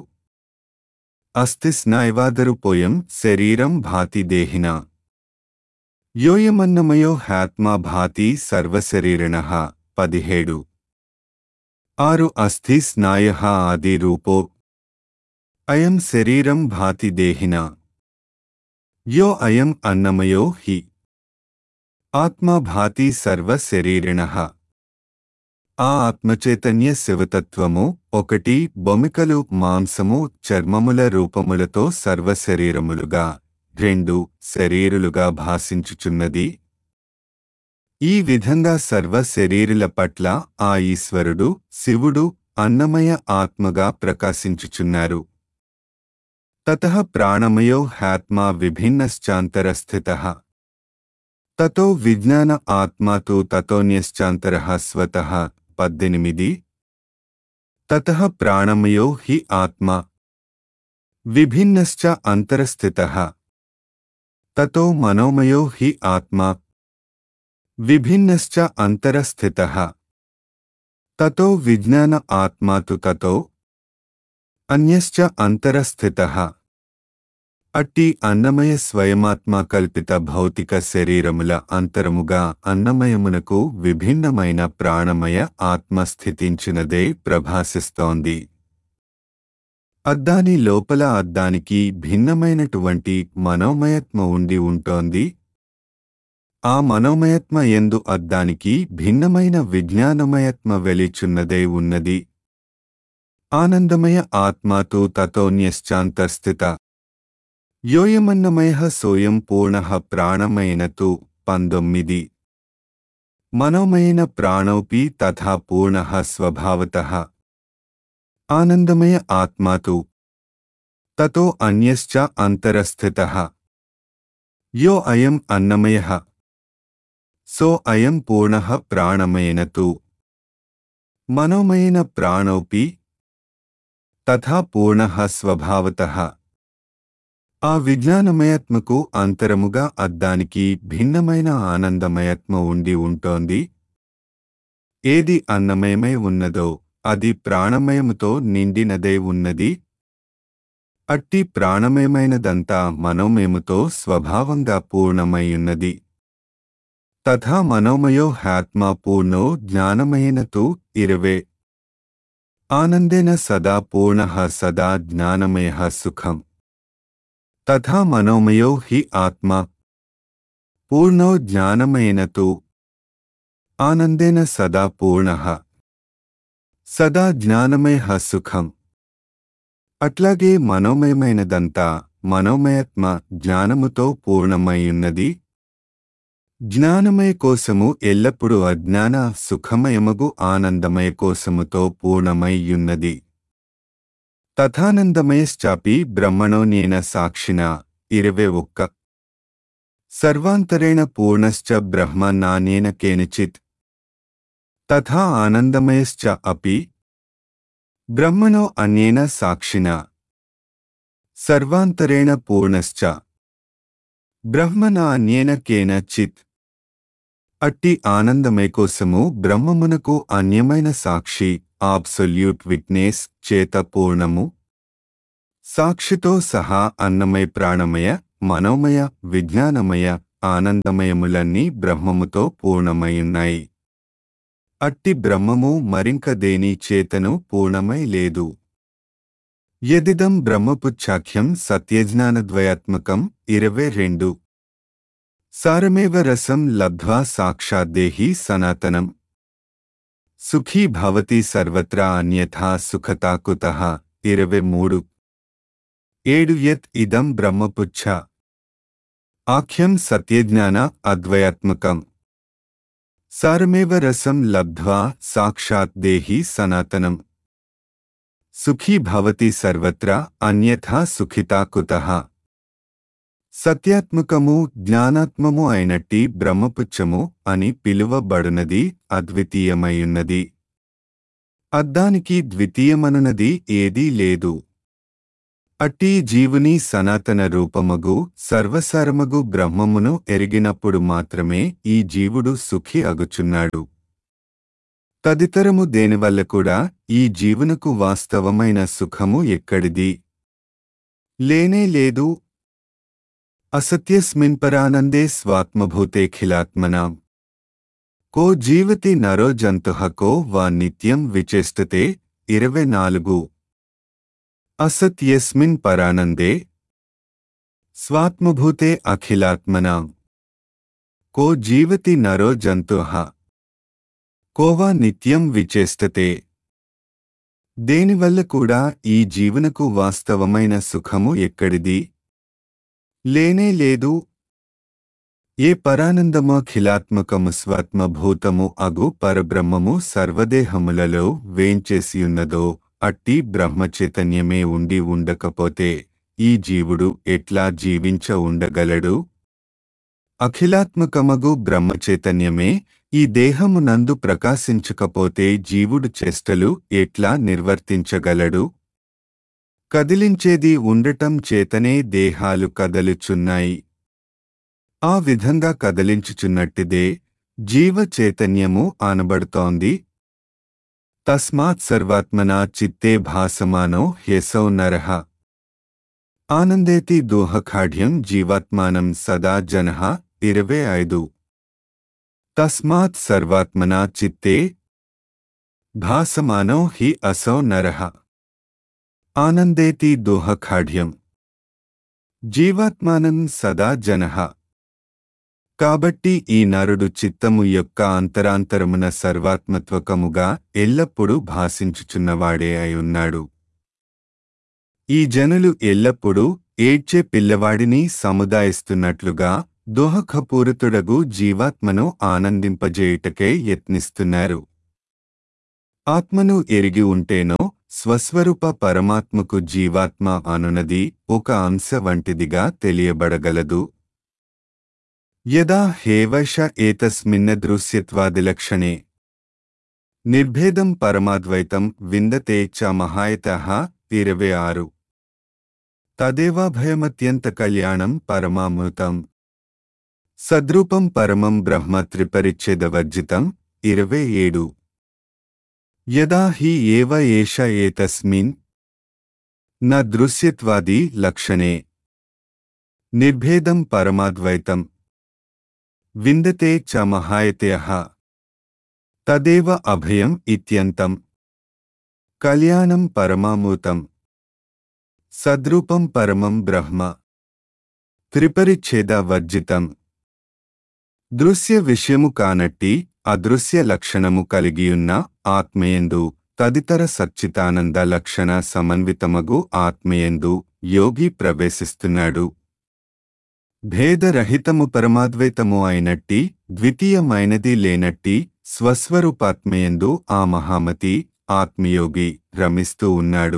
అస్థిస్నాయవాదరు పోయం శరీరం భాతి దేహిన యోయమన్నమయో హ్యాత్మా భాతి సర్వశరీరిణ పదిహేడు ఆరు అస్థి స్నాయ ఆది రూపో అయం శరీరం భాతి దేహిన యో అయం అన్నమయో హి ఆత్మా భాతి సర్వశరీరిణ ఆ ఆత్మచైతన్య శివతత్వము ఒకటి బొమికలు మాంసము చర్మముల రూపములతో సర్వశరీరములుగా రెండు శరీరులుగా భాసించుచున్నది ఈ విధంగా సర్వ శరీరుల పట్ల ఆ ఈశ్వరుడు శివుడు అన్నమయ ఆత్మగా ప్రకాశించుచున్నారు తత ప్రాణమయో హ్యాత్మా విభిన్నశ్చాంతరస్థిత తతో విజ్ఞాన ఆత్మా తు తతోన్యశ్చాంతర స్వత పద్దెనిమిది తత ప్రాణమయో హి ఆత్మా విభిన్నశ్చ అంతరస్థిత తతో మనోమయో హి ఆత్మా విభిన్నశ్చ అంతరస్థిత తతో విజ్ఞాన ఆత్మా తు తతో అన్యశ్చ అంతరస్థిత అట్టి అన్నమయ స్వయమాత్మ కల్పిత భౌతిక శరీరముల అంతరముగా అన్నమయమునకు విభిన్నమైన ప్రాణమయ ఆత్మ స్థితించినదే ప్రభాసిస్తోంది అద్దాని లోపల అద్దానికి భిన్నమైనటువంటి మనోమయత్మ ఉండి ఉంటోంది ఆ మనోమయత్మ ఎందు అద్దానికి భిన్నమైన విజ్ఞానమయత్మ వెలిచున్నదై ఉన్నది ఆనందమయ ఆత్మాతు తతోన్యశ్చాంతస్థిత యోయమన్నమయ సోయం పూర్ణ ప్రాణమయనతు పంతొమ్మిది మనోమయన ప్రాణోపి తథా పూర్ణ స్వభావత ఆనందమయ ఆత్మాతు తతో అన్యశ్చ అంతరస్థిత యో అయం అన్నమయ సో అయం పూర్ణ ప్రాణమయనతు మనోమయన ప్రాణోపి తథా పూర్ణ స్వభావత ఆ విజ్ఞానమయత్మకు అంతరముగా అద్దానికి భిన్నమైన ఆనందమయత్మ ఉండి ఉంటోంది ఏది అన్నమయమై ఉన్నదో అది ప్రాణమయముతో నిండినదే ఉన్నది అట్టి ప్రాణమయమైనదంతా మనోమయముతో స్వభావంగా పూర్ణమయ్యున్నది తథా మనోమయో హ్యాత్మా పూర్ణో జ్ఞానమయనతు ఇరవే ఆనందేన సదా పూర్ణ సదా జ్ఞానమయ సుఖం తథా మనోమయో హి ఆత్మ పూర్ణో జ్ఞానమయనతు ఆనందేన సదా పూర్ణ సదా జ్ఞానమయ సుఖం అట్లాగే మనోమయమైనదంతా మనోమయత్మ జ్ఞానముతో పూర్ణమయ్యున్నది జ్ఞానమయ కోసము ఎల్లప్పుడూ అజ్ఞాన సుఖమయమగు ఆనందమయ కోసముతో పూర్ణమయ్యున్నది తథానందమయశ్చాపి బ్రహ్మణోన్యేన సాక్షిణ ఇరవై ఒక్క సర్వాంతరేణ పూర్ణశ్చ బ్రహ్మ నానేన కేనచిత్ తథా ఆనందమయశ్చ అపి బ్రహ్మణో అన్యేన సాక్షిణ సర్వాంతరేణ పూర్ణశ్చ బ్రహ్మణ అన్యేన కేనచిత్ అట్టి ఆనందమయ కోసము బ్రహ్మమునకు అన్యమైన సాక్షి ఆబ్సొల్యూట్ విట్నెస్ చేత పూర్ణము సాక్షితో సహా అన్నమయ ప్రాణమయ మనోమయ విజ్ఞానమయ ఆనందమయములన్నీ బ్రహ్మముతో పూర్ణమయున్నాయి అట్టి బ్రహ్మము మరింక దేని చేతను పూర్ణమై లేదు యదిదం బ్రహ్మపుచ్ఛాఖ్యం సత్యజ్ఞానద్వయాత్మకం ఇరవై రెండు సారమేవ రసం లబ్ధ్వా సాక్షాద్దేహి సనాతనం సుఖీ భవతి సర్వత్రా అన్యథా సుఖతా కుతః ఇరవై మూడు ఏడు యత్ ఇదం బ్రహ్మపుచ్ఛ ఆఖ్యం సత్యజ్ఞాన అద్వయాత్మకం సారమేవ రసం లబ్ధ్వా సాక్షాత్ దేహి సనాతనం సుఖీ భవతి సర్వత్రా అన్యథా సుఖితా కుతః సత్యాత్మకము జ్ఞానాత్మము అయినట్టి బ్రహ్మపుచ్చము అని పిలువబడునది అద్వితీయమైయున్నది అద్దానికి ద్వితీయమనునది ఏదీ లేదు అట్టి జీవుని సనాతన రూపమగు సర్వసారమగు బ్రహ్మమును ఎరిగినప్పుడు మాత్రమే ఈ జీవుడు సుఖి అగుచున్నాడు తదితరము దేనివల్ల కూడా ఈ జీవునకు వాస్తవమైన సుఖము ఎక్కడిది లేనే లేదు అసత్యస్మిన్ పరానందే స్వాత్మభూతేఖిలాత్మనాం కో జీవతి నరో జంతుః కో వా నిత్యం విచేష్టతే ఇరవై నాలుగు అసత్యస్మిన్ పరానందే స్వాత్మభూతే అఖిలాత్మనాం కో జీవతి నరో జంతుః కోవా నిత్యం విచేష్టతే దేనివల్ల కూడా ఈ జీవనకు వాస్తవమైన సుఖము ఎక్కడిది లేనే లేదు ఏ పరానందమఖిలాత్మకము స్వాత్మభూతము అగు పరబ్రహ్మము సర్వదేహములలో వేంచేసియున్నదో అట్టి బ్రహ్మచైతన్యమే ఉండి ఉండకపోతే ఈ జీవుడు ఎట్లా జీవించ ఉండగలడు అఖిలాత్మకమగు బ్రహ్మచైతన్యమే ఈ దేహమునందు ప్రకాశించకపోతే జీవుడు చేష్టలు ఎట్లా నిర్వర్తించగలడు కదిలించేది ఉండటం చేతనే దేహాలు కదలుచున్నాయి ఆ విధంగా కదలించుచున్నట్టిదే జీవ చైతన్యము ఆనబడుతోంది తస్మాత్ సర్వాత్మనా చిత్తే భాసమానో హ్యసౌ నరః ఆనందేతి దోహకాఢ్యం జీవాత్మానం సదా జనః ఇరవై ఐదు తస్మాత్ సర్వాత్మనా చిత్తే భాసమానో హి అసౌ నరః ఆనందేతి దోహకాఢ్యం జీవాత్మానం సదా జనః కాబట్టి ఈ నరుడు చిత్తము యొక్క అంతరాంతరమున సర్వాత్మత్వకముగా ఎల్లప్పుడూ భాసించుచున్నవాడే అయి ఉన్నాడు ఈ జనులు ఎల్లప్పుడూ ఏడ్చే పిల్లవాడిని సముదాయిస్తున్నట్లుగా దోహకపూరితుడగు జీవాత్మను ఆనందింపజేయుటకే యత్నిస్తున్నారు ఆత్మను ఎరిగి ఉంటేనో స్వస్వరూప పరమాత్మకు జీవాత్మ అనునది ఒక అంశ వంటిదిగా తెలియబడగలదు యదా హేవైష ఏతస్మిన్నదృశ్యత్వాదిలక్షణే నిర్భేదం పరమాద్వైతం విందతే చ మహాయతః ఇరవై ఆరు తదేవాభయమత్యంత కళ్యాణం పరమామృతం సద్రూపం పరమం బ్రహ్మ త్రిపరిచ్ఛేదవర్జితం ఇరవై ఏడు యదా హి ఏవ ఏష ఏతస్మిన్ న దృశ్యత్వాది లక్షణే నిర్భేదం పరమాద్వైతం విందతే చ మహాయతయః తదేవ అభయం ఇత్యంతం కళ్యాణం పరమామూతం సద్రూపం పరమం బ్రహ్మ త్రిపరిచ్ఛేద వర్జితం దృశ్య విషయము కానట్టి అదృశ్య లక్షణము కలిగియున్న ఆత్మయందు తదితర సచ్చితానంద లక్షణ సమన్వితమగు ఆత్మయందు యోగి ప్రవేశిస్తున్నాడు భేదరహితము పరమాద్వైతము అయినట్టి ద్వితీయమైనది లేనట్టి స్వస్వరూపాత్మయందు ఆ మహామతి ఆత్మయోగి రమిస్తూ ఉన్నాడు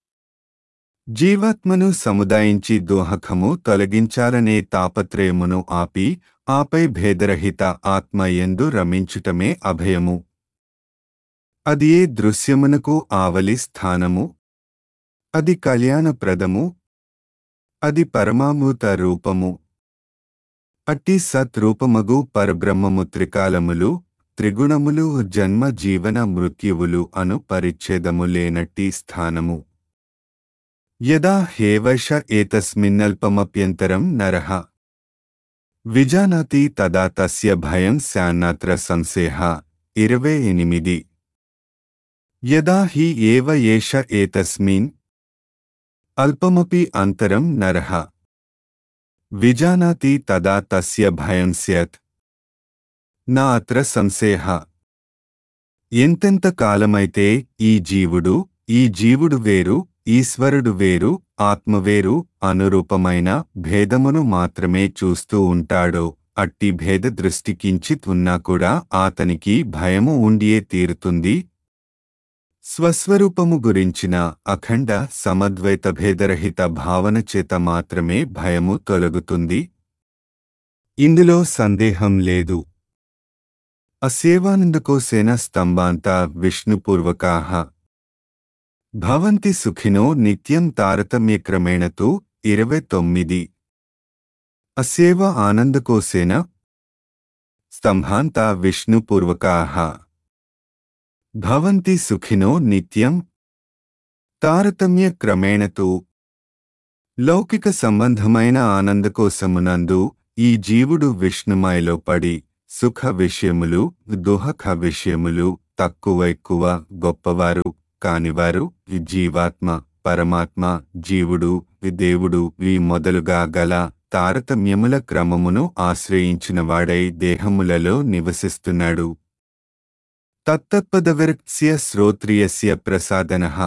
జీవాత్మను సముదాయించి దోహకము తొలగించాలనే తాపత్రయమును ఆపి ఆపై భేదరహిత ఆత్మ ఎందు రమించుటమే అభయము అది ఏ దృశ్యమునకు ఆవలి స్థానము అది కళ్యాణప్రదము అది పరమామూత రూపము అట్టి సత్ రూపమగు పరబ్రహ్మము త్రికాలములు త్రిగుణములు జన్మ జీవన మృత్యువులు అను పరిచ్ఛేదము లేనట్టి స్థానము యదా హేవైష ఏతస్మిన్నల్పమప్యంతరం నరః విజానాతి తదా తస్య భయం స్యాన్నత్ర సంశేహ ఇరవై ఎనిమిది యదా హి ఏవ ఏష ఏతస్మిన్ అల్పమపి అంతరం నరః విజానాతి తదా తస్య భయం స్యత్ నా అత్ర సంశేహ ఎంతెంత కాలమైతే ఈ జీవుడు ఈ జీవుడు వేరు ఈశ్వరుడు వేరు ఆత్మవేరు అనురూపమైన భేదమును మాత్రమే చూస్తూ ఉంటాడో అట్టి భేద దృష్టి కించిత్ ఉన్నా కూడా అతనికి భయము ఉండియే తీరుతుంది స్వస్వరూపము గురించిన అఖండ సమద్వైత భేదరహిత భావన చేత మాత్రమే భయము తొలగుతుంది ఇందులో సందేహం లేదు అసేవానందకోసేన స్తంభాంత విష్ణుపూర్వకాహ భవంతి సుఖినో నిత్యం తారతమ్యక్రమేణ తు ఇరవై తొమ్మిది అసేవ ఆనందకోసేన స్తంభాంత విష్ణుపూర్వకాః భవంతి సుఖినో నిత్యం తారతమ్య క్రమేణ తు లౌకిక సంబంధమైన ఆనందకోసమునందు ఈ జీవుడు విష్ణుమాయలో పడి సుఖ విషయములు దుహఖ విషయములు తక్కువ ఎక్కువ గొప్పవారు కానివారు ఈ జీవాత్మ పరమాత్మ జీవుడు ఈ దేవుడు ఈ మొదలుగా గల తారతమ్యముల క్రమమును ఆశ్రయించినవాడై దేహములలో నివసిస్తున్నాడు తత్తత్పదవిరక్స్య శ్రోత్రియస్య ప్రసాదనః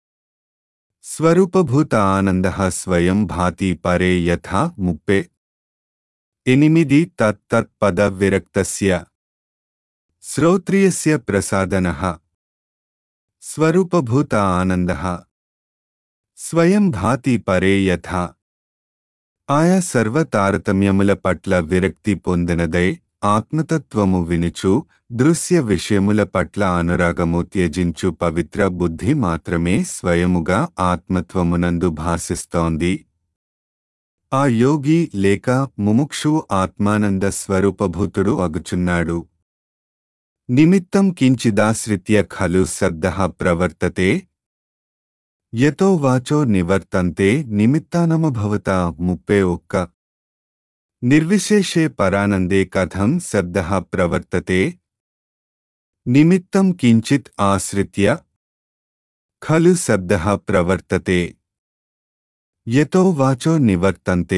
స్వరూపభూత ఆనంద స్వయం భాతి పరే యథా ముప్పే ఎనిమిది తత్తత్పద విరక్తస్య శ్రోత్రియస్య ప్రసాదనః స్వరూపభూత ఆనంద స్వయం భాతి పరే యథా ఆయా సర్వ తారతమ్యముల పట్ల విరక్తి పొందినదై ఆత్మతత్వము వినుచు దృశ్య విషయముల పట్ల అనురాగము త్యజించు పవిత్ర బుద్ధి మాత్రమే స్వయముగా ఆత్మత్వమునందు భాసిస్తోంది ఆ యోగి లేక ముముక్షు ఆత్మానంద స్వరూపభూతుడు అగుచున్నాడు నిమిత్తం కించిదాశ్రిత్య ఖలు శబ్దః ప్రవర్తతే యతో వాచో నివర్తంతే నిమిత్తానమభవత ముప్పే ఒక్క నిర్విశేషే పరానందే కథం శబ్దః ప్రవర్తతే నిమిత్తం కించిత్ ఆశ్రిత్య ఖలు శబ్దః ప్రవర్తతే యతో వాచో నివర్తంతే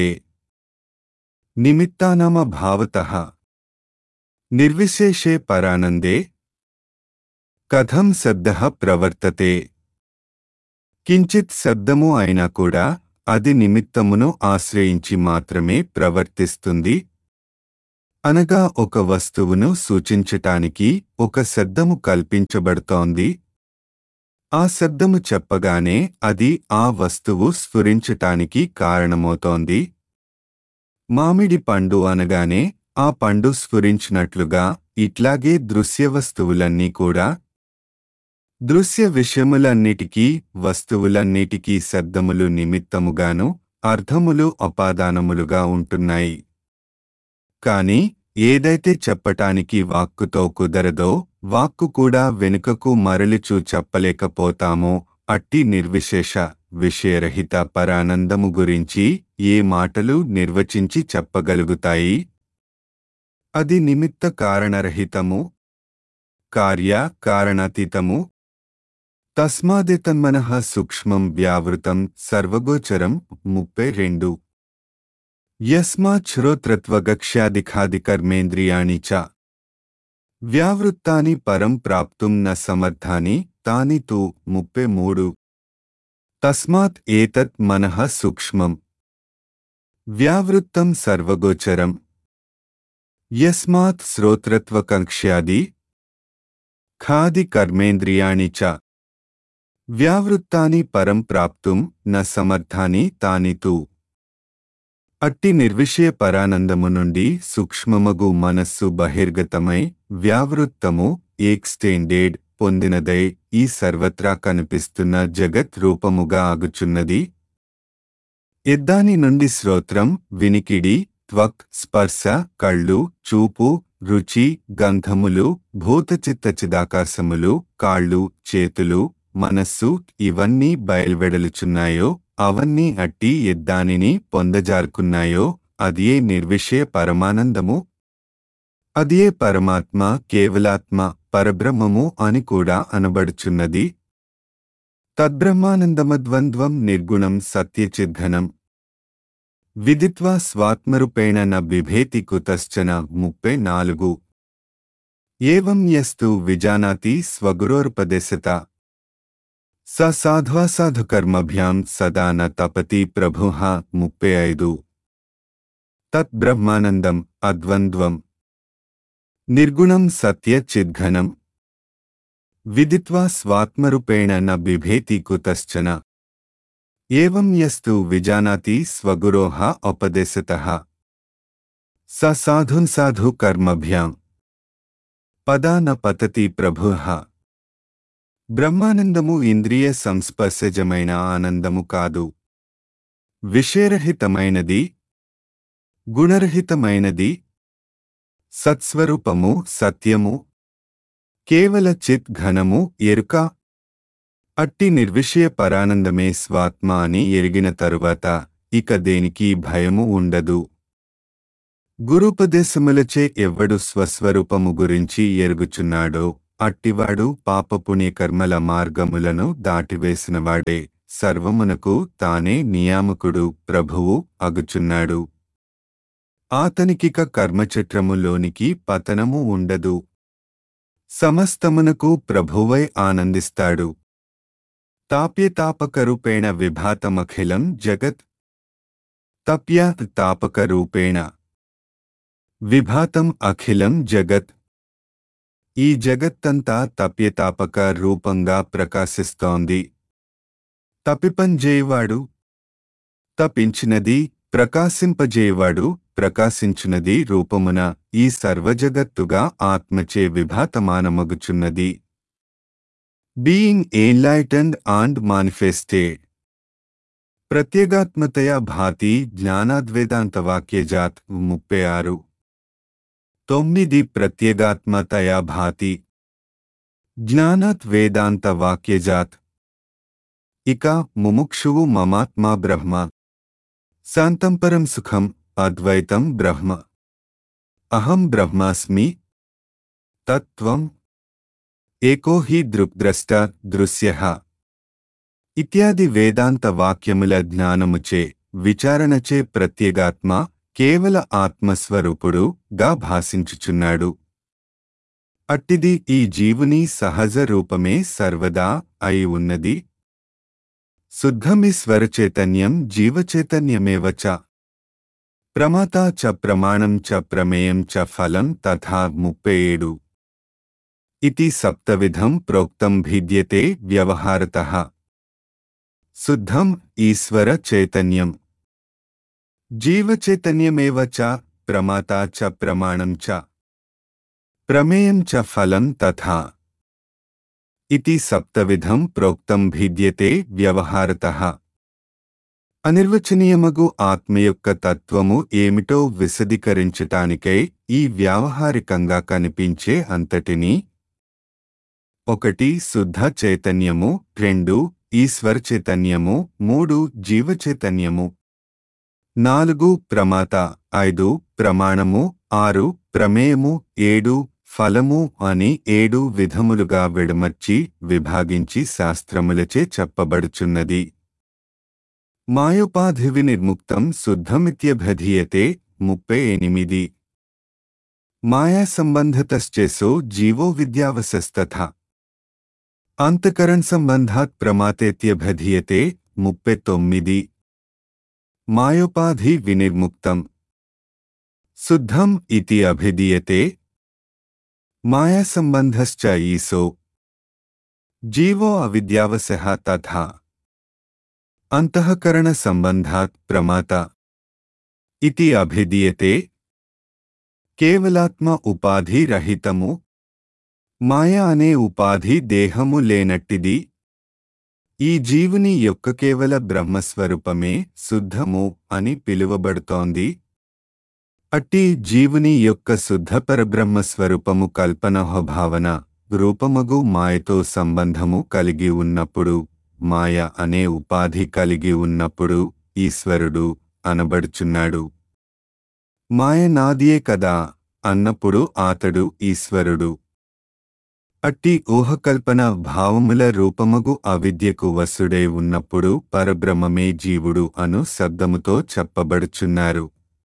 నిమిత్తానామభావతః నిర్విశేషే పరానందే కథం శబ్దః ప్రవర్తతే కించిత్ శబ్దము అయినా కూడా అది నిమిత్తమును ఆశ్రయించి మాత్రమే ప్రవర్తిస్తుంది అనగా ఒక వస్తువును సూచించటానికి ఒక శబ్దము కల్పించబడుతోంది ఆ శబ్దము చెప్పగానే అది ఆ వస్తువు స్ఫురించటానికి కారణమవుతోంది మామిడి పండు అనగానే ఆ పండు స్ఫురించినట్లుగా ఇట్లాగే దృశ్య వస్తువులన్నీ కూడా దృశ్య విషయములన్నిటికీ వస్తువులన్నిటికీ శబ్దములు నిమిత్తముగాను అర్థములు అపాదానములుగా ఉంటున్నాయి కాని ఏదైతే చెప్పటానికి వాక్కుతో కుదరదో వాక్కు కూడా వెనుకకు మరలిచూ చెప్పలేకపోతామో అట్టి నిర్విశేష విషయరహిత పరానందము గురించి ఏ మాటలు నిర్వచించి చెప్పగలుగుతాయి అది నిమిత్త కారణరహితము కార్య కారణాతీతము తస్మాదితన్మనః సూక్ష్మం వ్యావృతం సర్వగోచరం ముప్పై రెండు యస్మాచ్ఛ్రోత్రత్వగక్ష్యాదిఖాదికర్మేంద్రియాణి చ వ్యావృత్తాని పరం ప్రాప్తుం న సమర్థాని తాని తు ముప్పై మూడు తస్మాత్ ఏతత్ మనః సూక్ష్మం వ్యావృత్తం సర్వగోచరం యస్మాత్ శ్రోత్రత్వకంక్ష్యాది ఖాది కర్మేంద్రియాణి చ వ్యావృత్తాని పరం ప్రాప్తుం న సమర్థాని తాని తు అట్టి నిర్విషయ పరానందము నుండి సూక్ష్మమగు మనస్సు బహిర్గతమై వ్యావృత్తము ఎక్స్టెండెడ్ పొందినదై ఈ సర్వత్రా కనిపిస్తున్న జగత్ రూపముగా ఆగుచున్నది ఎద్దాని నుండి శ్రోత్రం వినికిడి త్వక్ స్పర్శ కళ్ళు చూపు రుచి గంధములు భూతచిత్తచిదాకాశములు కాళ్ళు చేతులు మనస్సు ఇవన్నీ బయల్వెడలుచున్నాయో అవన్నీ అట్టి ఎద్దానిని పొందజారుకున్నాయో అదియే నిర్విషయ పరమానందము అదియే పరమాత్మ కేవలాత్మ పరబ్రహ్మము అని కూడా అనబడుచున్నది తద్బ్రహ్మానందమద్వంద్వం నిర్గుణం సత్యచిద్ఘనం విదిత్వా స్వాత్మరూపేణ న బిభేతి కుతశ్చన ముప్పై నాలుగు ఏవం యస్తు విజానాతి స్వగురోర్పదేశత స సాధ్వాసాధుకర్మభ్యాం సదా న తపతి ప్రభుః ముప్పై ఐదు తత్ బ్రహ్మానందం అద్వంద్వం నిర్గుణం సత్య చిద్ఘనం విదిత్వా స్వాత్మరూపేణ న బిభేతి కుతశ్చన ఏవం యస్తు విజానాతి స్వగురోః ఉపదేశతః స సాధున్ సాధు కర్మభ్యాం పదా న పతతి ప్రభుః బ్రహ్మానందము ఇంద్రియ సంస్పర్శజమైన ఆనందము కాదు విషయరహితమైనది గుణరహితమైనది సత్స్వరూపము సత్యము కేవల చిత్ ఘనము ఎరుక అట్టి నిర్విషయ పరానందమే స్వాత్మ అని ఎరిగిన తరువాత ఇక దేనికి భయము ఉండదు గురుపదేశములచే ఎవ్వడు స్వస్వరూపము గురించి ఎరుగుచున్నాడో అట్టివాడు పాపపుణ్యకర్మల మార్గములను దాటివేసినవాడే సర్వమునకు తానే నియామకుడు ప్రభువు అగుచున్నాడు ఆతనికిక కర్మచట్రములోనికి పతనము ఉండదు సమస్తమునకు ప్రభువై ఆనందిస్తాడు తాప్యతాపకరూపేణ విభాతమఖిలం జగత్ తప్య తాపకరూపేణ విభాతం అఖిలం జగత్ ఈ జగత్తంతా తప్యతాపక రూపంగా ప్రకాశిస్తోంది తప్పిపంజేయవాడు తప్పించినది ప్రకాశింపజేయవాడు ప్రకాశించునది రూపమున ఈ సర్వజగత్తుగా ఆత్మచే విభాతమానమగుచున్నది బీయింగ్ ఎన్లైటన్డ్ అండ్ మానిఫెస్టెడ్ ప్రత్యేగాత్మతయా భాతి జ్ఞానాద్వేదాంతవాక్యజాత్ ముప్పై ఆరు తొమ్మిది ప్రత్యేగాత్మతయా భాతి జ్ఞానాత్ వేదాంత వాక్యజాత్ ఇక ముముక్షువు మమాత్మా బ్రహ్మ శాంతంపరం సుఖం అద్వైతం బ్రహ్మ అహం బ్రహ్మాస్మి తత్వం ఏకో హి దృగ్ద్రష్ట దృశ్య ఇత్యాది వేదాంత వాక్యముల జ్ఞానముచే విచారణచే ప్రత్యేగాత్మ కేవల ఆత్మస్వరూపుడు గా భాషించుచున్నాడు అట్టిది ఈ జీవుని సహజ రూపమే సర్వదా అయి ఉన్నది శుద్ధమిస్వర చైతన్యం జీవచైతన్యమేవ చ ప్రమాత చ ప్రమాణం చ ప్రమేయం చ ఫలం తథా ముప్పై ఏడు ఇది సప్తవిధం ప్రోక్తం భిద్యతే వ్యవహారత శుద్ధం ఈశ్వర చైతన్యం జీవచైతన్యమేవ చ ప్రమాత చ ప్రమాణం చ ప్రమేయం చ ఫలం తథా ఇది సప్తవిధం ప్రోక్తం భిద్యతే వ్యవహారత అనిర్వచనీయమగు ఆత్మ యొక్క తత్వము ఏమిటో విశదీకరించటానికై ఈ వ్యావహారికంగా కనిపించే అంతటినీ ఒకటి శుద్ధ చైతన్యము రెండు ఈశ్వర చైతన్యము మూడు జీవ చైతన్యము నాలుగు ప్రమాత ఐదు ప్రమాణము ఆరు ప్రమేయము ఏడు ఫలము అని ఏడు విధములుగా విడమర్చి విభాగించి శాస్త్రములచే చెప్పబడుచున్నది మాయోపాధి వినిర్ముక్తం శుద్ధమిత్యభధీయతే ముప్పై ఎనిమిది మాయా సంబంధతశ్చేసో జీవో విద్యావసస్తథ అంతకరణ్ సంబంధాత్ ప్రమాతేత్యభధీయతే ముప్పై తొమ్మిది మాయోపాధి వినిర్ముక్తం శుద్ధం ఇతి అభిధీయతే మాయా సంబంధశ్చ ఈసో జీవో అవిద్యావసః తథా అంతఃకరణ సంబంధాత్ ప్రమాత ఇతి అభిధీయతే కేవలాత్మ ఉపాధి రహితము మాయ అనే ఉపాధి దేహము లేనట్టిది ఈ జీవుని యొక్క కేవల బ్రహ్మస్వరూపమే శుద్ధము అని పిలువబడుతోంది అట్టి జీవుని యొక్క శుద్ధ పరబ్రహ్మస్వరూపము కల్పనహభావన రూపమగు మాయతో సంబంధము కలిగి ఉన్నప్పుడు మాయ అనే ఉపాధి కలిగి ఉన్నప్పుడు ఈశ్వరుడు అనబడుచున్నాడు మాయ నాదియే కదా అన్నప్పుడు ఆతడు ఈశ్వరుడు అట్టి ఊహకల్పన భావముల రూపమగు అవిద్యకు వసుడై ఉన్నప్పుడు పరబ్రహ్మమే జీవుడు అను శబ్దముతో చెప్పబడుచున్నారు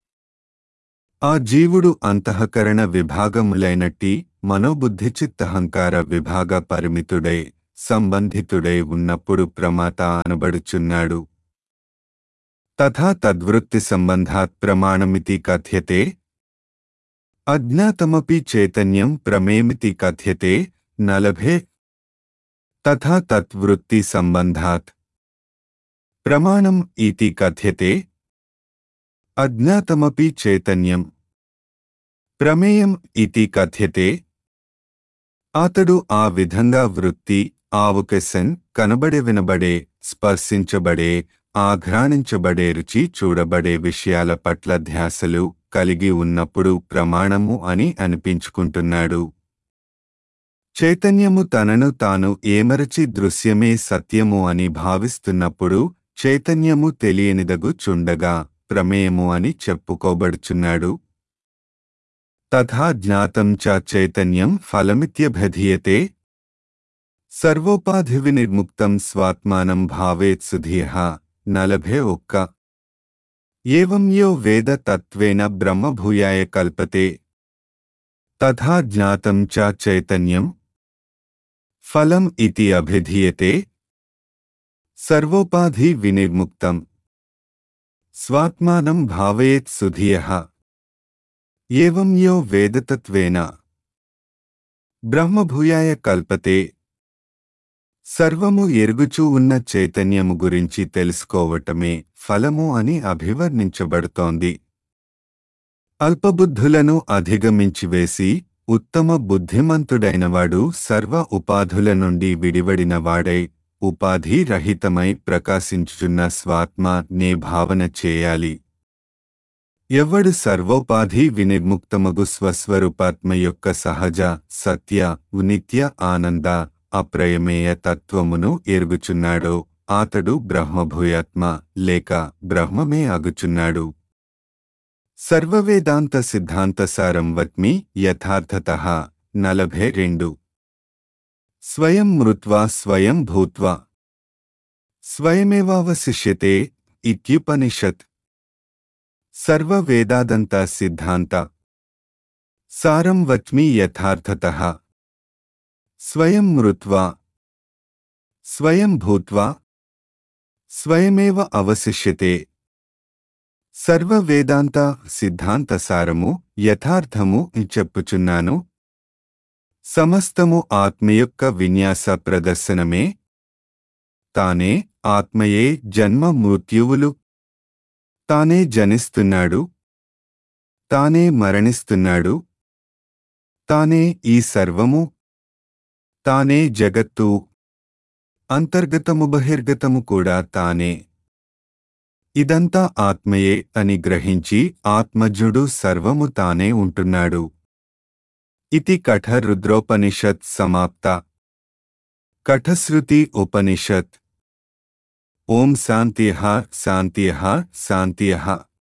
ఆ జీవుడు అంతఃకరణ విభాగములైనట్టి మనోబుద్ధి చిత్తహంకార విభాగ పరిమితుడై సంబంధితుడై ఉన్నప్పుడు ప్రమాత అనబడుచున్నాడు తథా తద్వృత్తి సంబంధాత్ ప్రమాణమితి కథ్యతే అజ్ఞాతమపి చైతన్యం ప్రమేమితి కథ్యతే నలభే తథా తద్వృత్తి సంబంధాత్ ప్రమాణం ఇతి కథ్యతే అజ్ఞాతమపి చైతన్యం ప్రమేయం ఇతి కథ్యతే అతడు ఆ విధంగా వృత్తి ఆవకసన్ కనబడే వినబడే స్పర్శించబడే ఆఘ్రాణించబడే రుచి చూడబడే విషయాల పట్ల ధ్యాసలు కలిగి ఉన్నప్పుడు ప్రమాణము అని అనిపించుకుంటున్నాడు చైతన్యము తనను తాను ఏమరచి దృశ్యమే సత్యము అని భావిస్తున్నప్పుడు చైతన్యము తెలియనిదగు చుండగా ప్రమేయము అని చెప్పుకోబడుచున్నాడు తథా జ్ఞాతం చ చైతన్యం ఫలమిత్యభధీయతే సర్వోపాధి వినిర్ముక్తం స్వాత్మానం భావేత్ సుధీహ నలభే ఒక్క ఏవం యో వేద తత్వేన బ్రహ్మభూయాయ కల్పతే తథా జ్ఞాతం చ చైతన్యం ఫలం ఇతి అభిధీయతే సర్వోపాధి వినిర్ముక్తం స్వాత్మానం భావయేత్ సుధియః ఏవం యో వేదతత్వేన బ్రహ్మభూయాయ కల్పతే సర్వము ఎరుగుచూ ఉన్న చైతన్యము గురించి తెలుసుకోవటమే ఫలము అని అభివర్ణించబడుతోంది అల్పబుద్ధులను అధిగమించివేసి ఉత్తమ బుద్ధిమంతుడైనవాడు సర్వ ఉపాధుల నుండి విడివడినవాడై ఉపాధి రహితమై ప్రకాశించుచున్న స్వాత్మ నే భావన చేయాలి ఎవడు సర్వోపాధి వినిర్ముక్తమగు స్వస్వరూపాత్మ యొక్క సహజ సత్య నిత్య ఆనంద అప్రయమేయ తత్వమును ఎరుగుచున్నాడో ఆతడు బ్రహ్మభూయాత్మ లేక బ్రహ్మమే అగుచున్నాడు సర్వవేదాంత సిద్ధాంతసారం వత్మి యథార్థత నలభై రెండు స్వయం మృత్వా స్వయం భూత్వా స్వయమేవావశిష్యతే ఇత్యుపనిషత్ సర్వవేదాదంత సిద్ధాంత సారం వచ్మి యథార్థత స్వయం మృత్వా స్వయం భూత్వా స్వయమేవ అవశిష్యతే సర్వ వేదాంత సిద్ధాంత సారము యథార్థము చెప్పుచున్నాను సమస్తము ఆత్మ యొక్క విన్యాస ప్రదర్శనమే తానే ఆత్మయే జన్మ మృత్యువులు తానే జనిస్తున్నాడు తానే మరణిస్తున్నాడు తానే ఈ సర్వము తానే జగత్తు అంతర్గతము బహిర్గతము కూడా తానే ఇదంతా ఆత్మయే అని గ్రహించి ఆత్మజుడు సర్వము తానే ఉంటున్నాడు ఇతి కఠరుద్రోపనిషత్ సమాప్త కఠశ్రుతి ఉపనిషత్ ఓం శాంత్యః శాంత్యః శాంత్యః